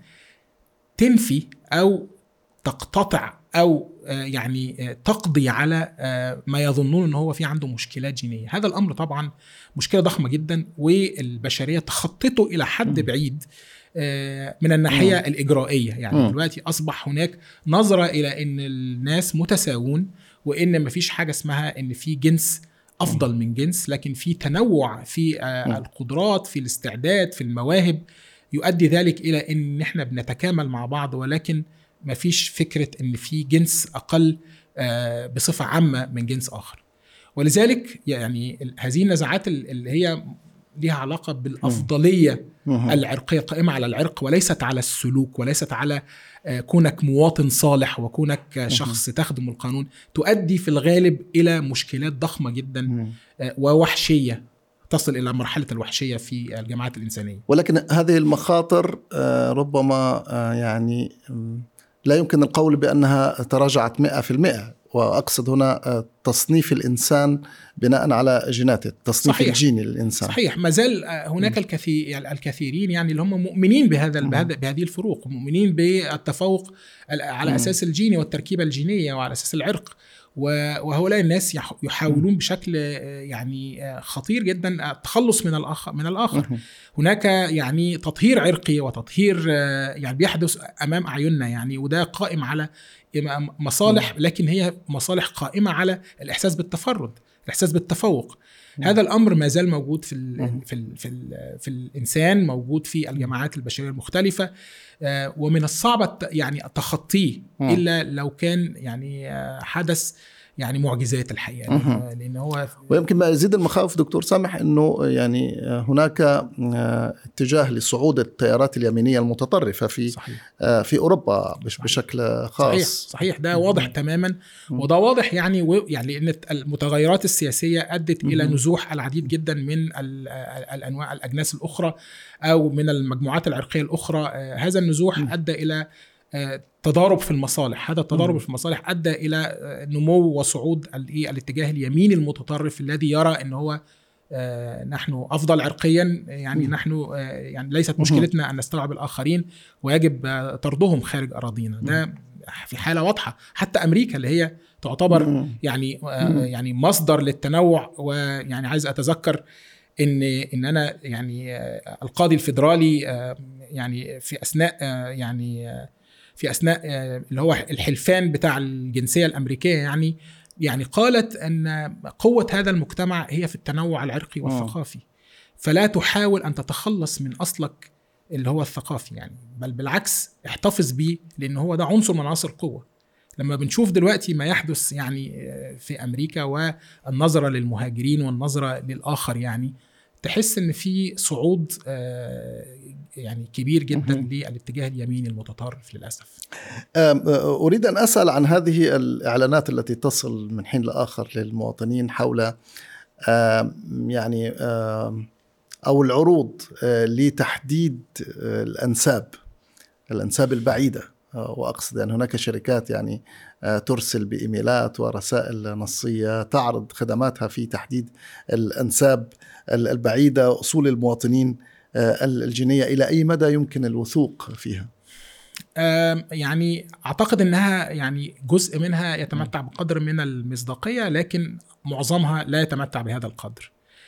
تنفي او تقتطع او آه، يعني آه، تقضي على آه، ما يظنون ان هو في عنده مشكلات جينيه هذا الامر طبعا مشكله ضخمه جدا والبشريه تخطته الى حد بعيد آه، من الناحيه مم. الاجرائيه يعني مم. دلوقتي اصبح هناك نظره الى ان الناس متساوون وان مفيش حاجه اسمها ان في جنس افضل من جنس لكن في تنوع في آه، مم. القدرات في الاستعداد في المواهب يؤدي ذلك الى ان احنا بنتكامل مع بعض ولكن مفيش فكره ان في جنس اقل آه، بصفه عامه من جنس اخر ولذلك يعني ال- هذه النزاعات ال- اللي هي ليها علاقه بالافضليه مهم. العرقيه قائمه على العرق وليست على السلوك وليست على آه، كونك مواطن صالح وكونك آه، شخص تخدم القانون تؤدي في الغالب الى مشكلات ضخمه جدا مهم. آه، ووحشيه تصل الى مرحله الوحشيه في الجماعات الانسانيه ولكن هذه المخاطر آه، ربما آه، يعني مم، لا يمكن القول بأنها تراجعت 100% وأقصد هنا آه، تصنيف الإنسان بناء على جيناته التصنيف صحيح. الجيني للإنسان صحيح ما زال آه، هناك الكثير يعني الكثيرين يعني اللي هم مؤمنين بهذا مم. بهذا بهذه الفروق مؤمنين بالتفوق ال- على مم. اساس الجيني والتركيبه الجينيه وعلى اساس العرق و- وهؤلاء الناس يح- يحاولون بشكل آه، يعني آه، خطير جدا التخلص من الاخر من الاخر مهم. هناك يعني تطهير عرقي وتطهير آه، يعني بيحدث امام اعيننا يعني وده قائم على مصالح لكن هي مصالح قائمه على الاحساس بالتفرد الاحساس بالتفوق هذا الامر ما زال موجود في ال مم. في ال في, ال في الانسان موجود في الجماعات البشريه المختلفه آه، ومن الصعب الت- يعني تخطيه مم. الا لو كان يعني آه، حدث يعني معجزات الحقيقه مهم. لأن- لان هو ويمكن ما يزيد المخاوف دكتور سامح انه يعني هناك آه، اتجاه لصعود التيارات اليمينيه المتطرفه في صحيح آه، في اوروبا بش- صحيح. بشكل صحيح خاص صحيح ده واضح تماما وده واضح يعني و- يعني ان المتغيرات السياسيه ادت الى مهم. نزوح العديد جدا من ال- ال- الانواع الاجناس الاخرى او من المجموعات العرقيه الاخرى آه، هذا النزوح ادى الى آه، تضارب في المصالح هذا التضارب مم. في المصالح ادى الى آه، نمو وصعود الايه الاتجاه اليميني المتطرف الذي يرى ان هو آه، نحن افضل عرقيا يعني مم. نحن آه، يعني ليست مهم. مشكلتنا ان نستوعب الاخرين ويجب آه، طردهم خارج اراضينا ده في حاله واضحه حتى امريكا اللي هي تعتبر مم. يعني آه، مم. يعني مصدر للتنوع ويعني عايز اتذكر ان ان انا يعني آه، القاضي الفيدرالي آه، يعني في اثناء آه، يعني آه، في اثناء آه، اللي هو الحلفان بتاع الجنسيه الامريكيه يعني يعني قالت ان قوه هذا المجتمع هي في التنوع العرقي مم. والثقافي فلا تحاول ان تتخلص من اصلك اللي هو الثقافي يعني بل بالعكس احتفظ بيه لان هو ده عنصر من عناصر القوه لما بنشوف دلوقتي ما يحدث يعني آه، في امريكا والنظره للمهاجرين والنظره للاخر يعني تحس ان في صعود آه، يعني كبير جدا مهم. للاتجاه اليميني المتطرف للاسف أم، أريد أن أسأل عن هذه الإعلانات التي تصل من حين لآخر للمواطنين حول أم، يعني أم، أو العروض أه، لتحديد أه، الأنساب الأنساب البعيدة أه، وأقصد أن هناك شركات يعني أه، ترسل بإيميلات ورسائل نصية تعرض خدماتها في تحديد الأنساب ال- البعيدة أصول المواطنين أه، الجينية إلى أي مدى يمكن الوثوق فيها آم، يعني اعتقد انها يعني جزء منها يتمتع بقدر من المصداقيه لكن معظمها لا يتمتع بهذا القدر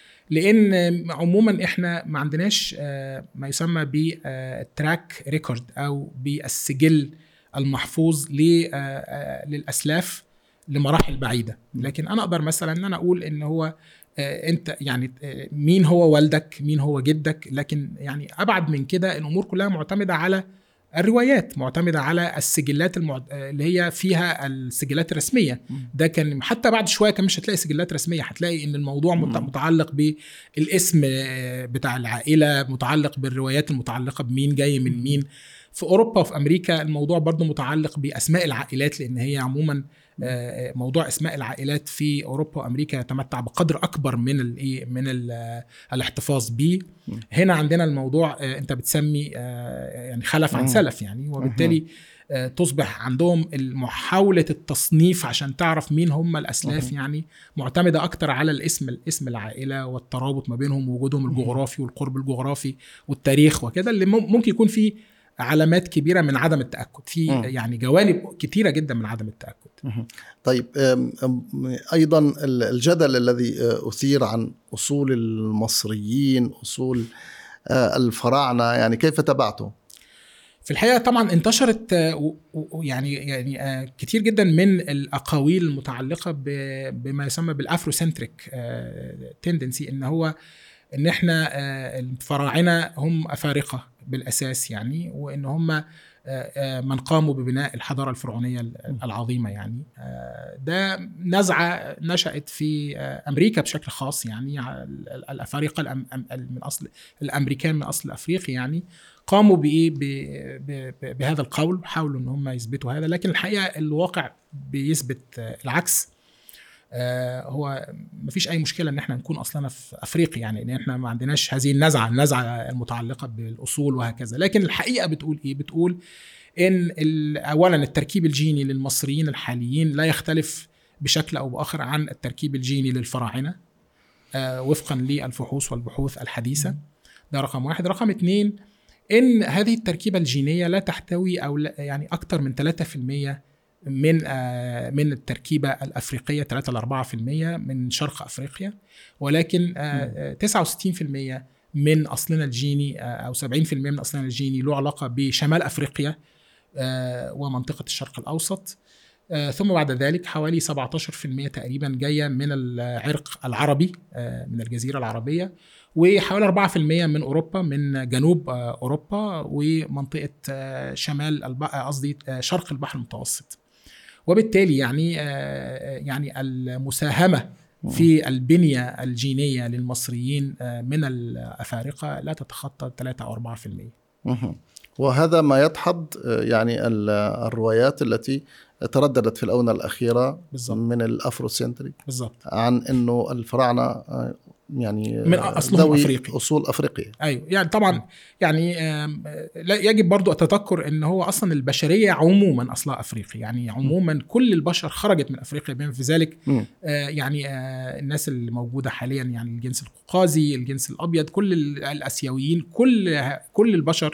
لان عموما احنا ما عندناش آه، ما يسمى بالتراك ريكورد او بالسجل المحفوظ ل- آه، آه، للاسلاف لمراحل بعيده لكن انا اقدر مثلا ان انا اقول ان هو آه، انت يعني آه، مين هو والدك مين هو جدك لكن يعني ابعد من كده الامور كلها معتمده على الروايات معتمده على السجلات المعت... اللي هي فيها السجلات الرسميه مم. ده كان حتى بعد شويه كان مش هتلاقي سجلات رسميه هتلاقي ان الموضوع مت- مم. متعلق بالاسم آه، بتاع العائله متعلق بالروايات المتعلقه بمين جاي من مين في اوروبا وفي امريكا الموضوع برضو متعلق باسماء العائلات لان هي عموما آه، موضوع اسماء العائلات في اوروبا وامريكا يتمتع بقدر اكبر من الايه من ال- آه، الاحتفاظ به مم. هنا عندنا الموضوع آه، انت بتسمي آه، يعني خلف عن مم. سلف يعني وبالتالي آه، تصبح عندهم محاولة التصنيف عشان تعرف مين هم الأسلاف مهم. يعني معتمدة أكتر على الاسم الاسم العائلة والترابط ما بينهم ووجودهم مهم. الجغرافي والقرب الجغرافي والتاريخ وكده اللي مم- ممكن يكون فيه علامات كبيرة من عدم التأكد في مم. يعني جوانب كتيرة جدا من عدم التأكد مهم. طيب أم، أم، ايضا ال- الجدل الذي أه، اثير عن اصول المصريين اصول أه، الفراعنه يعني كيف تبعته؟ في الحقيقه طبعا انتشرت آه، و- و- يعني يعني آه، كتير جدا من الاقاويل المتعلقه ب- بما يسمى بالافروسنتريك تندنسي ان هو ان احنا آه، الفراعنه هم افارقه بالاساس يعني وان هم آه، آه، من قاموا ببناء الحضاره الفرعونيه ال- العظيمه يعني آه، ده نزعه نشات في آه، امريكا بشكل خاص يعني ال- ال- الافارقه الأم- أم- من اصل الامريكان من اصل افريقي يعني قاموا بايه ب- ب- ب- بهذا القول حاولوا ان هم يثبتوا هذا لكن الحقيقه الواقع بيثبت آه، العكس آه، هو مفيش اي مشكله ان احنا نكون اصلنا في افريقيا يعني ان احنا ما عندناش هذه النزعه النزعه المتعلقه بالاصول وهكذا لكن الحقيقه بتقول ايه بتقول ان ال- اولا التركيب الجيني للمصريين الحاليين لا يختلف بشكل او باخر عن التركيب الجيني للفراعنه آه، وفقا للفحوص والبحوث الحديثه ده رقم واحد رقم اتنين ان هذه التركيبه الجينيه لا تحتوي او لا يعني اكثر من 3% من آه، من التركيبه الافريقيه 3 ل 4% من شرق افريقيا ولكن آه، آه، 69% من اصلنا الجيني آه، او 70% من اصلنا الجيني له علاقه بشمال افريقيا آه، ومنطقه الشرق الاوسط آه، ثم بعد ذلك حوالي 17% تقريبا جايه من العرق العربي آه، من الجزيره العربيه وحوالي 4% من اوروبا من جنوب آه، اوروبا ومنطقه آه، شمال الب- آه، قصدي آه، شرق البحر المتوسط وبالتالي يعني آه، يعني المساهمه في البنيه الجينيه للمصريين آه، من الافارقه لا تتخطى 3 او 4% مهم. وهذا ما يدحض أه، يعني ال- الروايات التي ترددت في الاونه الاخيره بالظبط. من الافروسنتريك بالظبط عن انه الفراعنه أه، يعني من أصلهم ذوي أفريقي. اصول افريقيه ايوه يعني طبعا يعني آم، لا يجب برضو التذكر ان هو اصلا البشريه عموما اصلها افريقي يعني عموما كل البشر خرجت من افريقيا بما في ذلك مم. آه، يعني آه، الناس اللي موجوده حاليا يعني الجنس القوقازي الجنس الابيض كل ال- الاسيويين كل كل البشر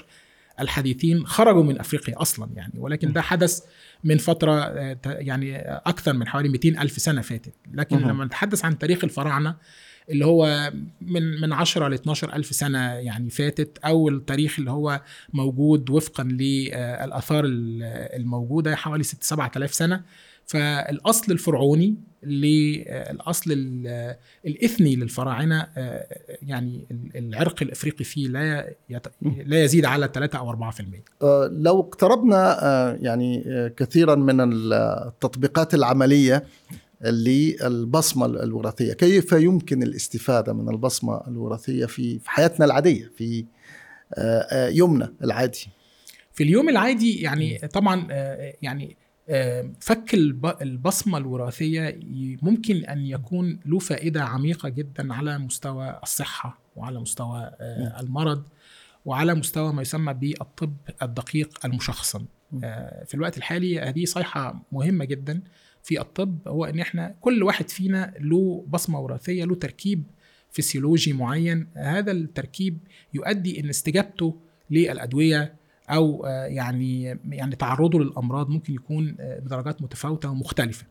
الحديثين خرجوا من افريقيا اصلا يعني ولكن ده حدث من فتره آه، ت- يعني اكثر من حوالي 200 الف سنه فاتت لكن مهم. لما نتحدث عن تاريخ الفراعنه اللي هو من من 10 ل 12 الف سنه يعني فاتت او التاريخ اللي هو موجود وفقا للاثار ال- الموجوده حوالي 6 7000 سنه فالاصل الفرعوني للاصل ال- الاثني للفراعنه آه، يعني العرق الافريقي فيه لا يت- لا يزيد على 3 او 4% آه، لو اقتربنا آه، يعني آه، كثيرا من التطبيقات العمليه للبصمه الوراثيه، كيف يمكن الاستفاده من البصمه الوراثيه في في حياتنا العاديه في آه، آه، يومنا العادي؟ في اليوم العادي يعني طبعا آه، يعني آه، فك الب- البصمه الوراثيه ي- ممكن ان يكون له فائده عميقه جدا على مستوى الصحه وعلى مستوى آه، المرض وعلى مستوى ما يسمى بالطب الدقيق المشخصن آه، في الوقت الحالي هذه صيحه مهمه جدا في الطب هو ان احنا كل واحد فينا له بصمه وراثيه له تركيب فسيولوجي معين هذا التركيب يؤدي ان استجابته للادويه او آه، يعني يعني تعرضه للامراض ممكن يكون آه، بدرجات متفاوته ومختلفه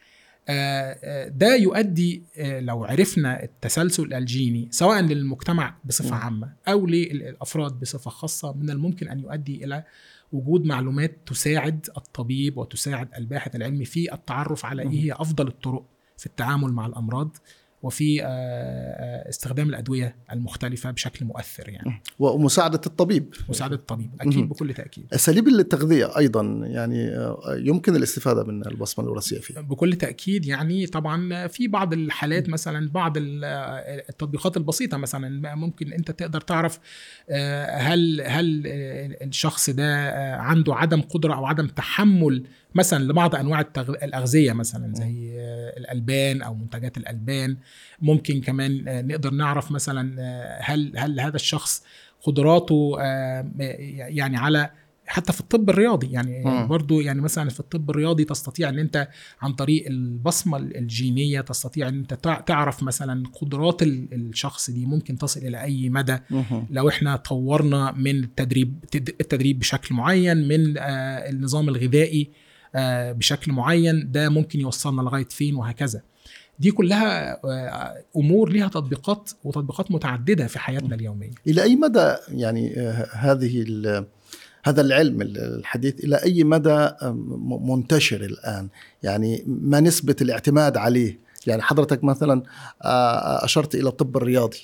آه، آه، ده يؤدي آه، لو عرفنا التسلسل الجيني سواء للمجتمع بصفه مم. عامه او للافراد بصفه خاصه من الممكن ان يؤدي الى وجود معلومات تساعد الطبيب وتساعد الباحث العلمي في التعرف على مم. ايه هي افضل الطرق في التعامل مع الامراض وفي آه، آه، استخدام الادويه المختلفه بشكل مؤثر يعني ومساعده الطبيب مساعده الطبيب مهم. اكيد بكل تاكيد اساليب التغذيه ايضا يعني آه، يمكن الاستفاده من البصمه الوراثيه فيها. بكل تاكيد يعني طبعا في بعض الحالات مثلا بعض ال- التطبيقات البسيطه مثلا ممكن انت تقدر تعرف آه، هل هل آه، الشخص ده آه، عنده عدم قدره او عدم تحمل مثلا لبعض انواع التغ- الاغذيه مثلا زي آه، الالبان او منتجات الالبان ممكن كمان آه، نقدر نعرف مثلا آه، هل هل هذا الشخص قدراته آه، يعني على حتى في الطب الرياضي يعني مم. برضو يعني مثلا في الطب الرياضي تستطيع ان انت عن طريق البصمه الجينيه تستطيع ان انت تع- تعرف مثلا قدرات ال- الشخص دي ممكن تصل الى اي مدى مهم. لو احنا طورنا من التدريب تد- التدريب بشكل معين من آه، النظام الغذائي آه، بشكل معين ده ممكن يوصلنا لغايه فين وهكذا دي كلها آه، امور ليها تطبيقات وتطبيقات متعدده في حياتنا اليوميه الى اي مدى يعني آه، هذه ال- هذا العلم الحديث الى اي مدى آه، م- منتشر الان يعني ما نسبه الاعتماد عليه يعني حضرتك مثلا آه، اشرت الى الطب الرياضي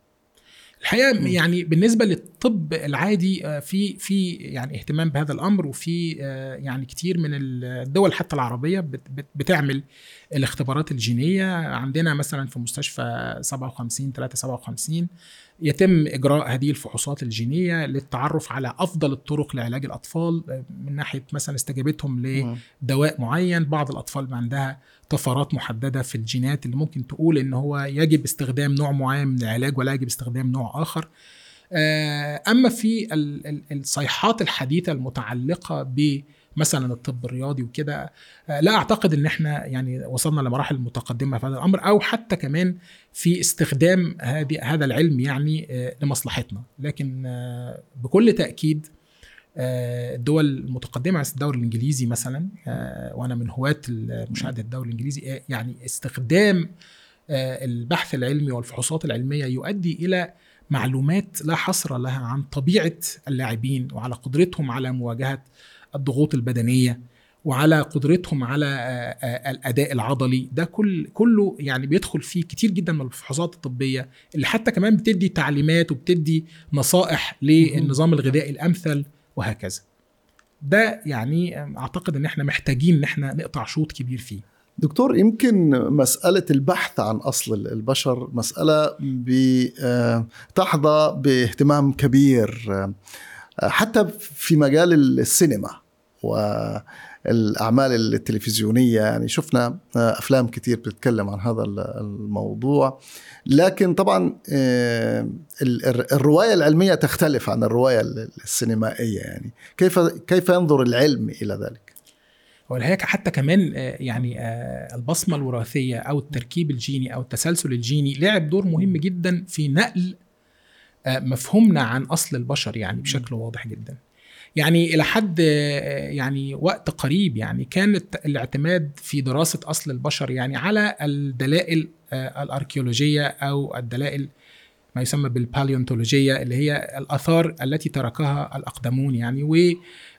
الحقيقه م. يعني بالنسبه للطب العادي آه، في في يعني اهتمام بهذا الامر وفي آه، يعني كتير من الدول حتى العربيه بت- بت- بتعمل الاختبارات الجينيه عندنا مثلا في مستشفى 57 357 يتم اجراء هذه الفحوصات الجينيه للتعرف على افضل الطرق لعلاج الاطفال آه، من ناحيه مثلا استجابتهم ل مم. دواء معين بعض الاطفال عندها طفرات محدده في الجينات اللي ممكن تقول ان هو يجب استخدام نوع معين من العلاج ولا يجب استخدام نوع اخر آه، اما في ال- ال- الصيحات الحديثه المتعلقه ب مثلا الطب الرياضي وكده آه، لا اعتقد ان احنا يعني وصلنا لمراحل متقدمه في هذا الامر او حتى كمان في استخدام هذه هذا العلم يعني آه، لمصلحتنا لكن آه، بكل تاكيد آه، الدول المتقدمه مثل الدوري الانجليزي مثلا آه، وانا من هواة مشاهده الدوري الانجليزي آه، يعني استخدام آه، البحث العلمي والفحوصات العلميه يؤدي الى معلومات لا حصر لها عن طبيعه اللاعبين وعلى قدرتهم على مواجهه الضغوط البدنيه وعلى قدرتهم على آه، آه، الاداء العضلي ده كل كله يعني بيدخل فيه كتير جدا من الفحوصات الطبيه اللي حتى كمان بتدي تعليمات وبتدي نصائح للنظام الغذائي الامثل وهكذا ده يعني اعتقد ان احنا محتاجين ان احنا نقطع شوط كبير فيه دكتور يمكن مسألة البحث عن أصل البشر مسألة ب- آه، تحظى باهتمام كبير آه، حتى في مجال السينما والأعمال التلفزيونية يعني شفنا آه، أفلام كتير بتتكلم عن هذا الموضوع لكن طبعا آه، ال- ال- الرواية العلمية تختلف عن الرواية السينمائية يعني كيف كيف ينظر العلم إلى ذلك؟ هو الحقيقه حتى كمان آه، يعني آه، البصمه الوراثيه او التركيب الجيني او التسلسل الجيني لعب دور مهم جدا في نقل آه، مفهومنا عن اصل البشر يعني بشكل واضح جدا يعني الى حد آه، يعني وقت قريب يعني كانت الاعتماد في دراسه اصل البشر يعني على الدلائل آه، الاركيولوجيه او الدلائل ما يسمى بالباليونتولوجيه اللي هي الاثار التي تركها الاقدمون يعني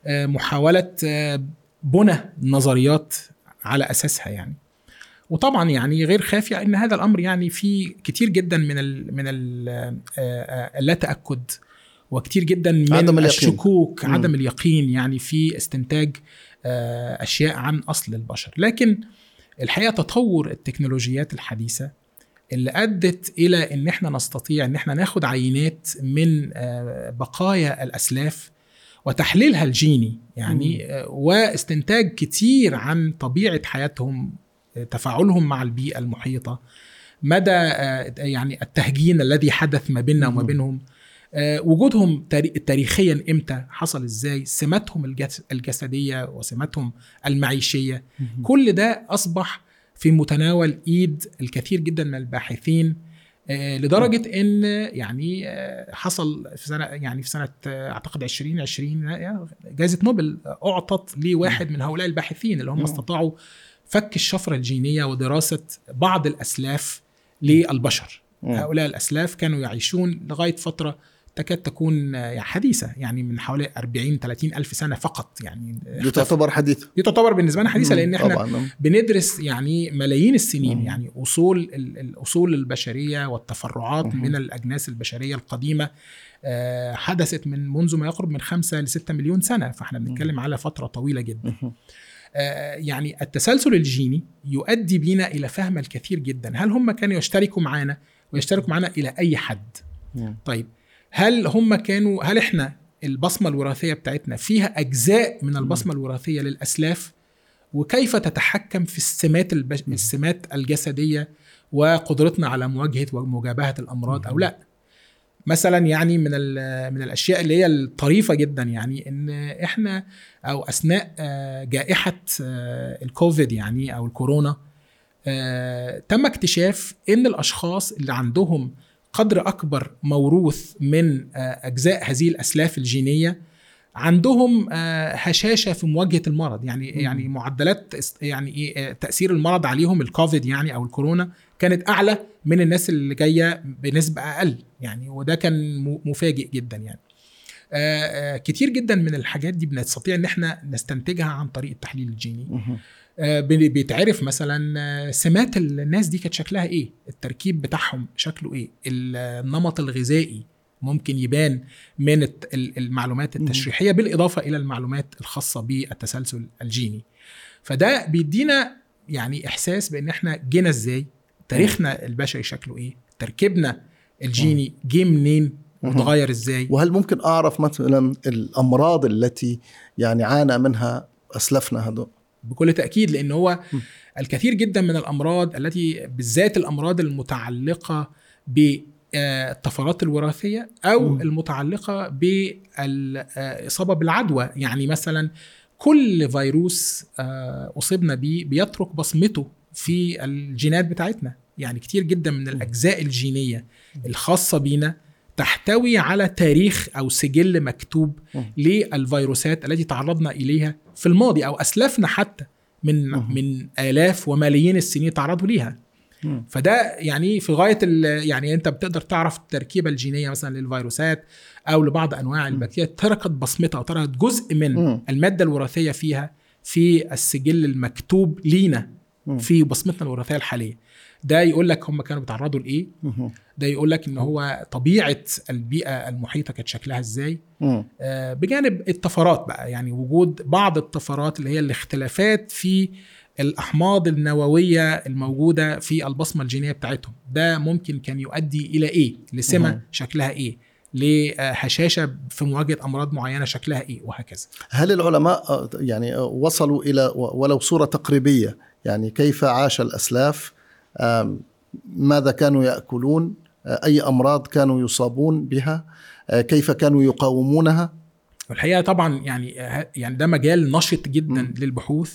ومحاوله آه، بنى نظريات على اساسها يعني وطبعا يعني غير خافي ان هذا الامر يعني في كتير جدا من ال من ال اللا تاكد وكتير جدا من عدم اليقين. الشكوك مم. عدم اليقين يعني في استنتاج آه، اشياء عن اصل البشر لكن الحقيقه تطور التكنولوجيات الحديثه اللي ادت الى ان احنا نستطيع ان احنا ناخد عينات من آه، بقايا الاسلاف وتحليلها الجيني يعني آه، واستنتاج كتير عن طبيعه حياتهم آه، تفاعلهم مع البيئه المحيطه مدى آه، يعني التهجين الذي حدث ما بيننا وما مم. بينهم آه، وجودهم تاري- تاريخيا امتى حصل ازاي سماتهم الجس- الجسديه وسماتهم المعيشيه كل ده اصبح في متناول ايد الكثير جدا من الباحثين آه، لدرجه ان يعني آه، حصل في سنه يعني في سنه آه، اعتقد 2020 جائزه نوبل اعطت لواحد من هؤلاء الباحثين اللي هم مم. استطاعوا فك الشفره الجينيه ودراسه بعض الاسلاف للبشر مم. هؤلاء الاسلاف كانوا يعيشون لغايه فتره تكاد تكون آه، حديثه يعني من حوالي 40 30 الف سنه فقط يعني دي تعتبر حديث دي تعتبر بالنسبه لنا حديثه لان احنا طبعا بندرس يعني ملايين السنين مم. يعني اصول ال- الاصول البشريه والتفرعات مم. من الاجناس البشريه القديمه آه، حدثت من منذ ما يقرب من خمسة لستة مليون سنة فاحنا بنتكلم على فترة طويلة جدا مهم. آه، يعني التسلسل الجيني يؤدي بنا إلى فهم الكثير جدا هل هم كانوا يشتركوا معنا ويشتركوا معنا إلى أي حد مم. طيب هل هم كانوا هل احنا البصمه الوراثيه بتاعتنا فيها اجزاء من البصمه الوراثيه للاسلاف وكيف تتحكم في السمات البش... السمات الجسديه وقدرتنا على مواجهه ومجابهه الامراض او لا مثلا يعني من ال- من الاشياء اللي هي الطريفه جدا يعني ان احنا او اثناء آه، جائحه آه، الكوفيد يعني او الكورونا آه، تم اكتشاف ان الاشخاص اللي عندهم قدر اكبر موروث من آه، اجزاء هذه الاسلاف الجينيه عندهم آه، هشاشه في مواجهه المرض يعني مم. يعني معدلات است- يعني ايه آه، تاثير المرض عليهم الكوفيد يعني او الكورونا كانت اعلى من الناس اللي جايه بنسبه اقل يعني وده كان م- مفاجئ جدا يعني آه، آه، كتير جدا من الحاجات دي بنستطيع ان احنا نستنتجها عن طريق التحليل الجيني مهم. آه، بي- بيتعرف مثلا آه، سمات الناس دي كانت شكلها ايه التركيب بتاعهم شكله ايه النمط الغذائي ممكن يبان من الت- ال- المعلومات مم. التشريحيه بالاضافه الى المعلومات الخاصه بالتسلسل الجيني فده بيدينا يعني احساس بان احنا جينا ازاي تاريخنا البشري شكله ايه تركيبنا الجيني جه منين مم. وتغير ازاي وهل ممكن اعرف مثلا الامراض التي يعني عانى منها اسلافنا هذول بكل تاكيد لان هو م. الكثير جدا من الامراض التي بالذات الامراض المتعلقه بالطفرات الوراثيه او م. المتعلقه بالاصابه بالعدوى يعني مثلا كل فيروس آه، اصبنا بيه بيترك بصمته في الجينات بتاعتنا يعني كتير جدا من الاجزاء الجينيه الخاصه بينا تحتوي على تاريخ او سجل مكتوب م. للفيروسات التي تعرضنا اليها في الماضي او اسلافنا حتى من مهم. من الاف وملايين السنين تعرضوا ليها مم. فده يعني في غايه ال- يعني انت بتقدر تعرف التركيبه الجينيه مثلا للفيروسات او لبعض انواع البكتيريا تركت بصمتها او تركت جزء من مم. الماده الوراثيه فيها في السجل المكتوب لينا مم. في بصمتنا الوراثيه الحاليه ده يقول لك هم كانوا بيتعرضوا لايه مهم. ده يقول لك ان هو طبيعه البيئه المحيطه كانت شكلها ازاي مم. آه، بجانب الطفرات بقى يعني وجود بعض الطفرات اللي هي الاختلافات في الاحماض النوويه الموجوده في البصمه الجينيه بتاعتهم ده ممكن كان يؤدي الى ايه لسمه مهم. شكلها ايه لهشاشه في مواجهه امراض معينه شكلها ايه وهكذا هل العلماء آه، يعني آه، وصلوا الى ولو صوره تقريبيه يعني كيف عاش الاسلاف آم، ماذا كانوا ياكلون آه، اي امراض كانوا يصابون بها آه، كيف كانوا يقاومونها والحقيقه طبعا يعني يعني ده مجال نشط جدا مم. للبحوث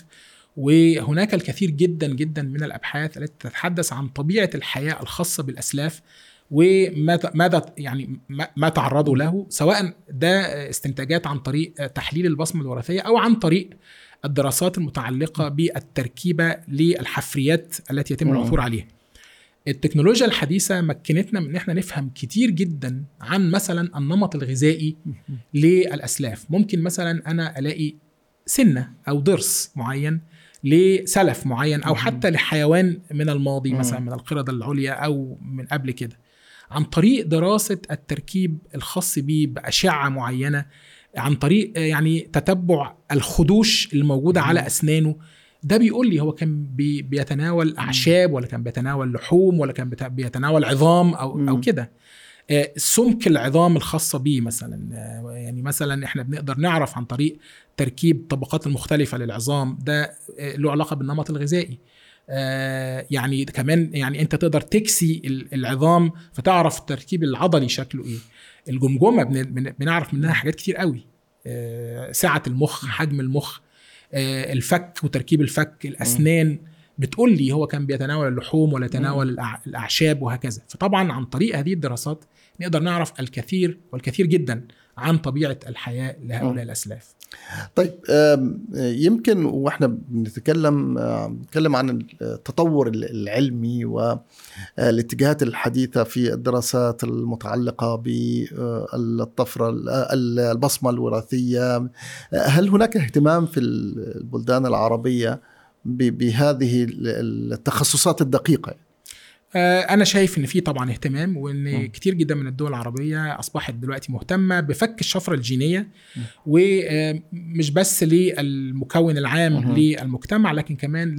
وهناك الكثير جدا جدا من الابحاث التي تتحدث عن طبيعه الحياه الخاصه بالاسلاف وماذا ماذا يعني ما- ما تعرضوا له سواء ده استنتاجات عن طريق تحليل البصمه الوراثيه او عن طريق الدراسات المتعلقه بالتركيبه للحفريات التي يتم مم. العثور عليها. التكنولوجيا الحديثه مكنتنا من ان احنا نفهم كتير جدا عن مثلا النمط الغذائي للاسلاف، ممكن مثلا انا الاقي سنه او ضرس معين لسلف معين او مم. حتى لحيوان من الماضي مم. مثلا من القرده العليا او من قبل كده عن طريق دراسه التركيب الخاص بيه باشعه معينه عن طريق آه، يعني تتبع الخدوش الموجوده مم. على اسنانه ده بيقول لي هو كان بي بيتناول اعشاب ولا كان بيتناول لحوم ولا كان بت- بيتناول عظام او مم. او كده آه، سمك العظام الخاصه بيه مثلا آه، يعني مثلا احنا بنقدر نعرف عن طريق تركيب الطبقات المختلفه للعظام ده آه، له علاقه بالنمط الغذائي آه، يعني كمان يعني انت تقدر تكسي ال- العظام فتعرف التركيب العضلي شكله ايه الجمجمه بن- بن- بنعرف منها حاجات كتير قوي آه، سعه المخ حجم المخ آه، الفك وتركيب الفك الاسنان بتقول لي هو كان بيتناول اللحوم ولا يتناول الأع- الاعشاب وهكذا فطبعا عن طريق هذه الدراسات نقدر نعرف الكثير والكثير جدا عن طبيعه الحياه لهؤلاء الاسلاف طيب آم، يمكن واحنا بنتكلم آم، نتكلم عن التطور العلمي والاتجاهات الحديثه في الدراسات المتعلقه بالطفره البصمه الوراثيه هل هناك اهتمام في البلدان العربيه ب- بهذه التخصصات الدقيقه آه، انا شايف ان في طبعا اهتمام وان مم. كتير جدا من الدول العربيه اصبحت دلوقتي مهتمه بفك الشفره الجينيه مم. ومش بس للمكون العام مهم. للمجتمع لكن كمان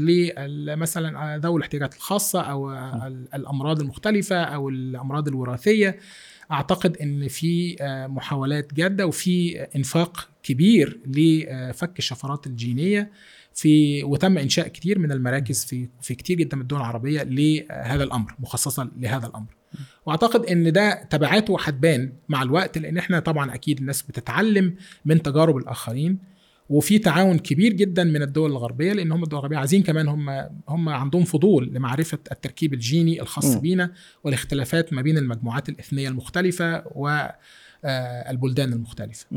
مثلا ذوي الاحتياجات الخاصه او ال- الامراض المختلفه او الامراض الوراثيه اعتقد ان في آه، محاولات جاده وفي انفاق كبير لفك الشفرات الجينيه في وتم انشاء كتير من المراكز في في كتير جدا من الدول العربيه لهذا الامر مخصصه لهذا الامر واعتقد ان ده تبعاته هتبان مع الوقت لان احنا طبعا اكيد الناس بتتعلم من تجارب الاخرين وفي تعاون كبير جدا من الدول الغربيه لان هم الدول الغربيه عايزين كمان هم هم عندهم فضول لمعرفه التركيب الجيني الخاص مم. بينا والاختلافات ما بين المجموعات الاثنيه المختلفه والبلدان المختلفه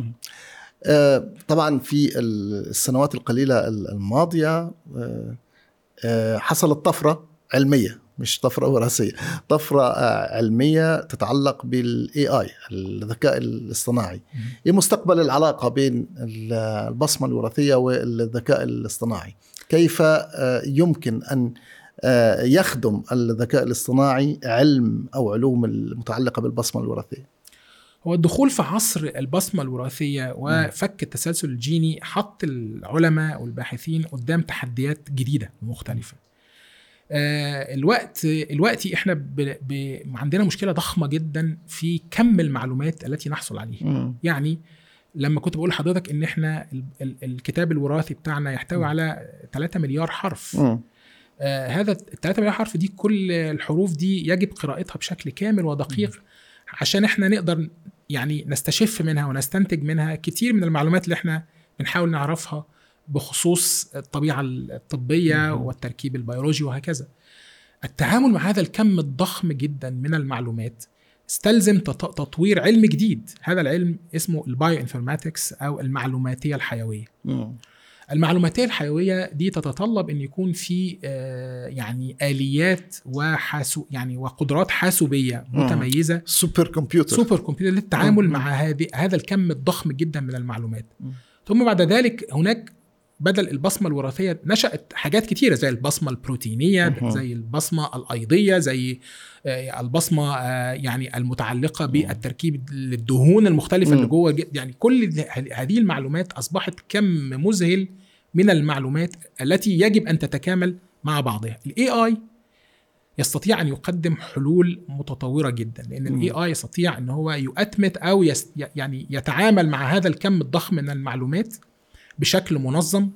آه، طبعا في السنوات القليله الماضيه آه، آه، حصلت طفره علميه مش طفره وراثيه طفره آه، علميه تتعلق بالاي اي الذكاء الاصطناعي ايه مستقبل العلاقه بين ال- البصمه الوراثيه والذكاء الاصطناعي كيف آه، يمكن ان آه، يخدم الذكاء الاصطناعي علم او علوم المتعلقه بالبصمه الوراثيه هو الدخول في عصر البصمة الوراثية وفك التسلسل الجيني حط العلماء والباحثين قدام تحديات جديدة ومختلفة آه، الوقت الوقت احنا ب... ب... عندنا مشكلة ضخمة جدا في كم المعلومات التي نحصل عليها يعني لما كنت بقول لحضرتك ان احنا ال... ال... الكتاب الوراثي بتاعنا يحتوي على 3 مليار حرف مم. آه هذا ال 3 مليار حرف دي كل الحروف دي يجب قراءتها بشكل كامل ودقيق عشان احنا نقدر يعني نستشف منها ونستنتج منها كتير من المعلومات اللي احنا بنحاول نعرفها بخصوص الطبيعه الطبيه مم. والتركيب البيولوجي وهكذا. التعامل مع هذا الكم الضخم جدا من المعلومات استلزم تط- تطوير علم جديد، هذا العلم اسمه البايو انفورماتكس او المعلوماتيه الحيويه. مم. المعلوماتيه الحيويه دي تتطلب ان يكون في آه، يعني اليات وحاسو يعني وقدرات حاسوبيه مم. متميزه سوبر كمبيوتر سوبر كمبيوتر للتعامل مم. مع هذه هذا الكم الضخم جدا من المعلومات مم. ثم بعد ذلك هناك بدل البصمه الوراثيه نشات حاجات كتيره زي البصمه البروتينيه مهم. زي البصمه الايضيه زي آه، البصمه آه، يعني المتعلقه بالتركيب للدهون المختلفه اللي مم. جوه الج- يعني كل هذه المعلومات اصبحت كم مذهل من المعلومات التي يجب ان تتكامل مع بعضها الاي اي يستطيع ان يقدم حلول متطوره جدا لان مم. الاي اي يستطيع ان هو يؤتمت او يست يعني يتعامل مع هذا الكم الضخم من المعلومات بشكل منظم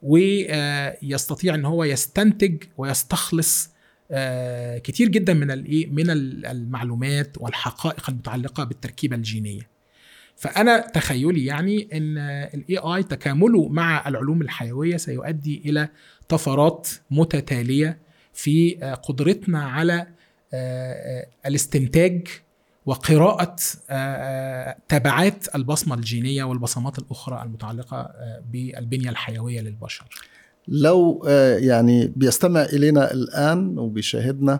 ويستطيع ان هو يستنتج ويستخلص آه، كتير جدا من الايه من ال- المعلومات والحقائق المتعلقه بالتركيبه الجينيه فانا تخيلي يعني ان الاي اي تكامله مع العلوم الحيويه سيؤدي الى طفرات متتاليه في آه، قدرتنا على آه، آه، الاستنتاج وقراءة آه، تبعات البصمة الجينية والبصمات الأخرى المتعلقة بالبنية الحيوية للبشر لو يعني بيستمع إلينا الآن وبيشاهدنا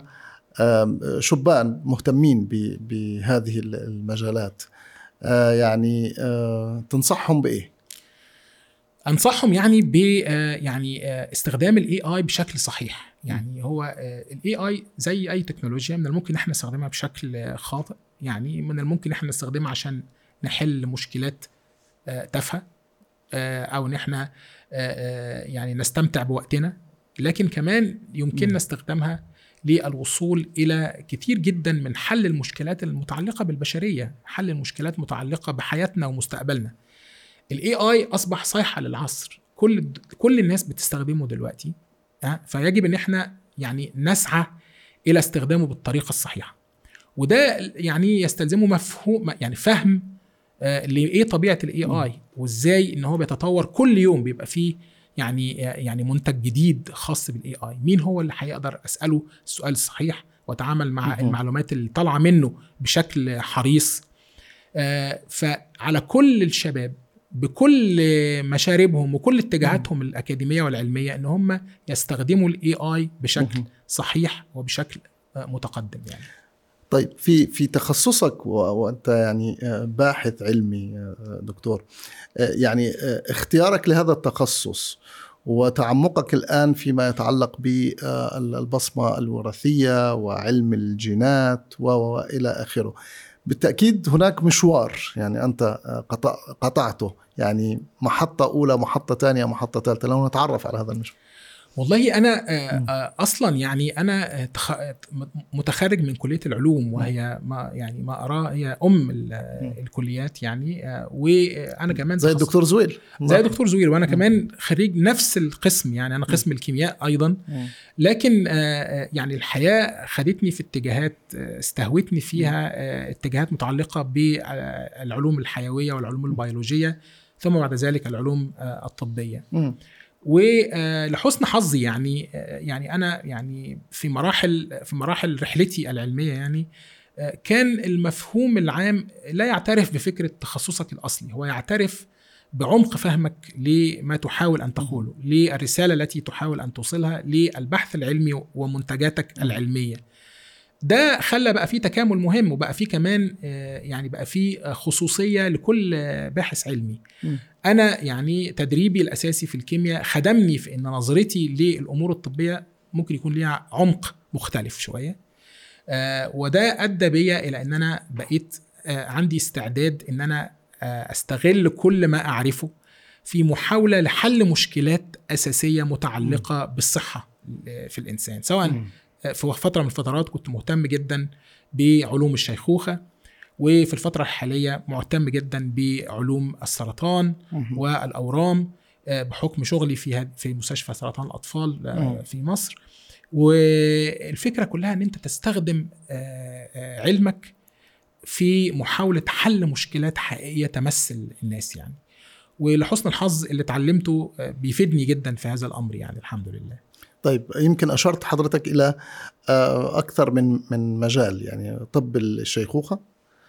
شبان مهتمين بهذه المجالات يعني تنصحهم بإيه؟ انصحهم يعني ب يعني استخدام الاي اي بشكل صحيح يعني هو الاي اي زي اي تكنولوجيا من الممكن احنا نستخدمها بشكل خاطئ يعني من الممكن احنا نستخدمها عشان نحل مشكلات تافهه او ان احنا يعني نستمتع بوقتنا لكن كمان يمكننا استخدامها للوصول الى كثير جدا من حل المشكلات المتعلقه بالبشريه حل المشكلات متعلقه بحياتنا ومستقبلنا الاي اي اصبح صيحه للعصر كل كل الناس بتستخدمه دلوقتي فيجب ان احنا يعني نسعى الى استخدامه بالطريقه الصحيحه وده يعني يستلزمه مفهوم يعني فهم آه لايه طبيعه الاي اي وازاي ان هو بيتطور كل يوم بيبقى فيه يعني يعني منتج جديد خاص بالاي اي مين هو اللي هيقدر اساله السؤال الصحيح واتعامل مع المعلومات اللي طالعه منه بشكل حريص آه فعلى كل الشباب بكل مشاربهم وكل اتجاهاتهم الاكاديميه والعلميه ان هم يستخدموا الاي اي بشكل صحيح وبشكل متقدم يعني طيب في في تخصصك وانت يعني باحث علمي دكتور يعني اختيارك لهذا التخصص وتعمقك الان فيما يتعلق بالبصمه الوراثيه وعلم الجينات والى اخره بالتاكيد هناك مشوار يعني انت قطع قطعته يعني محطه اولى محطه ثانيه محطه ثالثه لو نتعرف على هذا المشوار والله انا اصلا يعني انا متخرج من كليه العلوم وهي ما يعني ما اراه هي ام الكليات يعني وانا كمان زي الدكتور زويل زي الدكتور زويل وانا كمان خريج نفس القسم يعني انا قسم الكيمياء ايضا لكن يعني الحياه خدتني في اتجاهات استهوتني فيها اتجاهات متعلقه بالعلوم الحيويه والعلوم البيولوجيه ثم بعد ذلك العلوم الطبيه ولحسن حظي يعني يعني انا يعني في مراحل في مراحل رحلتي العلميه يعني كان المفهوم العام لا يعترف بفكره تخصصك الاصلي هو يعترف بعمق فهمك لما تحاول ان تقوله للرساله التي تحاول ان توصلها للبحث العلمي ومنتجاتك العلميه ده خلى بقى في تكامل مهم وبقى في كمان يعني بقى في خصوصيه لكل باحث علمي م. انا يعني تدريبي الاساسي في الكيمياء خدمني في ان نظرتي للامور الطبيه ممكن يكون ليها عمق مختلف شويه وده ادى بيا الى ان انا بقيت عندي استعداد ان انا استغل كل ما اعرفه في محاوله لحل مشكلات اساسيه متعلقه م. بالصحه في الانسان سواء م. في فتره من الفترات كنت مهتم جدا بعلوم الشيخوخه وفي الفتره الحاليه مهتم جدا بعلوم السرطان والاورام بحكم شغلي في في مستشفى سرطان الاطفال في مصر والفكره كلها ان انت تستخدم علمك في محاوله حل مشكلات حقيقيه تمس الناس يعني ولحسن الحظ اللي اتعلمته بيفيدني جدا في هذا الامر يعني الحمد لله طيب يمكن اشرت حضرتك الى اكثر من من مجال يعني طب الشيخوخه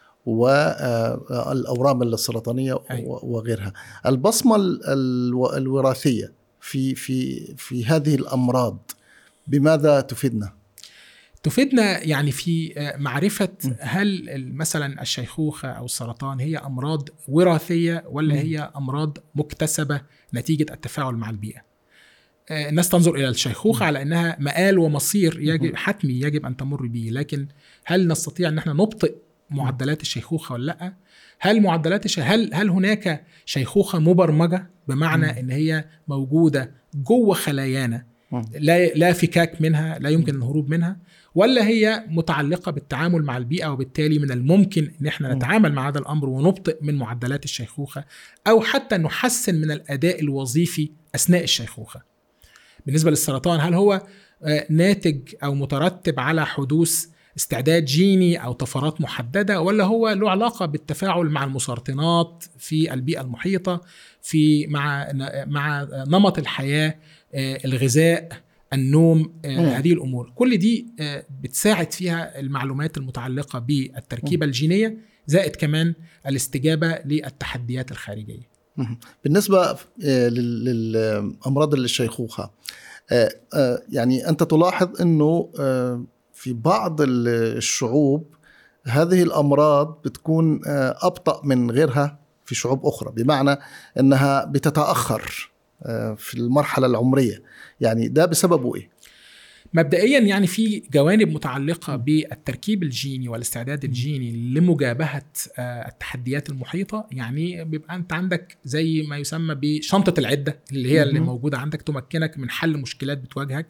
والاورام السرطانيه أيوة. وغيرها البصمه الوراثيه في في في هذه الامراض بماذا تفيدنا تفيدنا يعني في معرفة هل مثلا الشيخوخة أو السرطان هي أمراض وراثية ولا هي أمراض مكتسبة نتيجة التفاعل مع البيئة الناس تنظر الى الشيخوخه على انها مآل ومصير يجب حتمي يجب ان تمر به لكن هل نستطيع ان احنا نبطئ معدلات الشيخوخه ولا لا هل معدلات الش... هل هل هناك شيخوخه مبرمجه بمعنى ان هي موجوده جوه خلايانا لا لا فكاك منها لا يمكن الهروب منها ولا هي متعلقه بالتعامل مع البيئه وبالتالي من الممكن ان احنا نتعامل مع هذا الامر ونبطئ من معدلات الشيخوخه او حتى نحسن من الاداء الوظيفي اثناء الشيخوخه بالنسبه للسرطان هل هو ناتج او مترتب على حدوث استعداد جيني او طفرات محدده ولا هو له علاقه بالتفاعل مع المسرطنات في البيئه المحيطه في مع مع نمط الحياه الغذاء النوم آه، مم. هذه الامور كل دي آه، بتساعد فيها المعلومات المتعلقه بالتركيبه الجينيه زائد كمان الاستجابه للتحديات الخارجيه مهم. بالنسبة آه، لل- للأمراض الشيخوخة آه، آه، يعني أنت تلاحظ أنه آه، في بعض ال- الشعوب هذه الأمراض بتكون آه، أبطأ من غيرها في شعوب أخرى بمعنى أنها بتتأخر آه، في المرحلة العمرية يعني ده بسببه إيه؟ مبدئيا يعني في جوانب متعلقه بالتركيب الجيني والاستعداد الجيني لمجابهه آه، التحديات المحيطه يعني بيبقى انت عندك زي ما يسمى بشنطه العده اللي هي اللي مهم. موجوده عندك تمكنك من حل مشكلات بتواجهك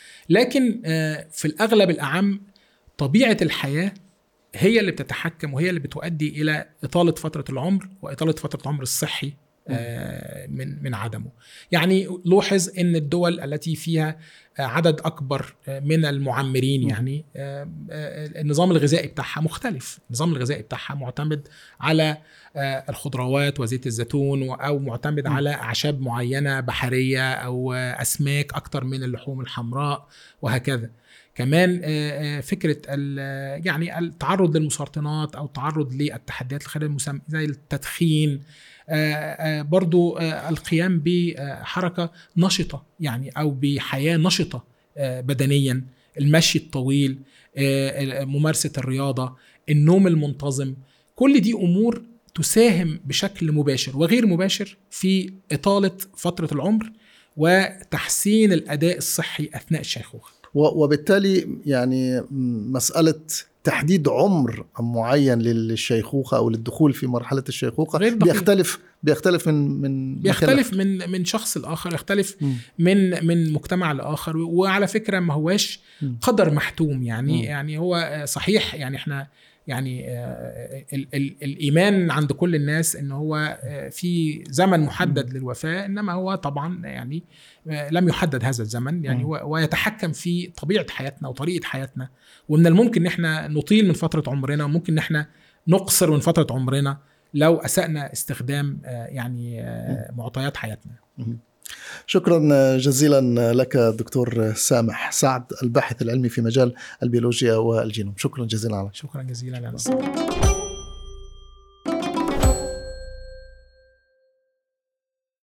لكن آه، في الاغلب الاعم طبيعه الحياه هي اللي بتتحكم وهي اللي بتؤدي الى اطاله فتره العمر واطاله فتره العمر الصحي آه، من من عدمه. يعني لوحظ ان الدول التي فيها آه، عدد اكبر آه، من المعمرين م. يعني آه، آه، النظام الغذائي بتاعها مختلف، النظام الغذائي بتاعها معتمد على آه، الخضروات وزيت الزيتون و- او معتمد م. على اعشاب معينه بحريه او آه، اسماك اكتر من اللحوم الحمراء وهكذا. كمان آه، آه، فكره ال- يعني التعرض للمسرطنات او التعرض للتحديات الخارجيه المسم- زي التدخين آه، آه، برضو آه، القيام بحركه نشطه يعني او بحياه نشطه آه، بدنيا المشي الطويل آه، ممارسه الرياضه النوم المنتظم كل دي امور تساهم بشكل مباشر وغير مباشر في اطاله فتره العمر وتحسين الاداء الصحي اثناء الشيخوخه و- وبالتالي يعني م- مسألة تحديد عمر معين للشيخوخة أو للدخول في مرحلة الشيخوخة غير دقيق. بيختلف بيختلف من من مكان بيختلف من من شخص لاخر يختلف مم. من من مجتمع لاخر وعلى فكره ما هواش مم. قدر محتوم يعني مم. يعني هو آه، صحيح يعني احنا يعني آه، ال ال الايمان عند كل الناس ان هو آه، في زمن محدد للوفاه انما هو طبعا يعني آه، لم يحدد هذا الزمن يعني مم. هو ويتحكم في طبيعه حياتنا وطريقه حياتنا ومن الممكن ان احنا نطيل من فتره عمرنا وممكن ان احنا نقصر من فتره عمرنا لو اسانا استخدام آه، يعني آه، معطيات حياتنا شكرا جزيلا لك دكتور سامح سعد الباحث العلمي في مجال البيولوجيا والجينوم شكرا جزيلا على شكرا جزيلا على الاستضافه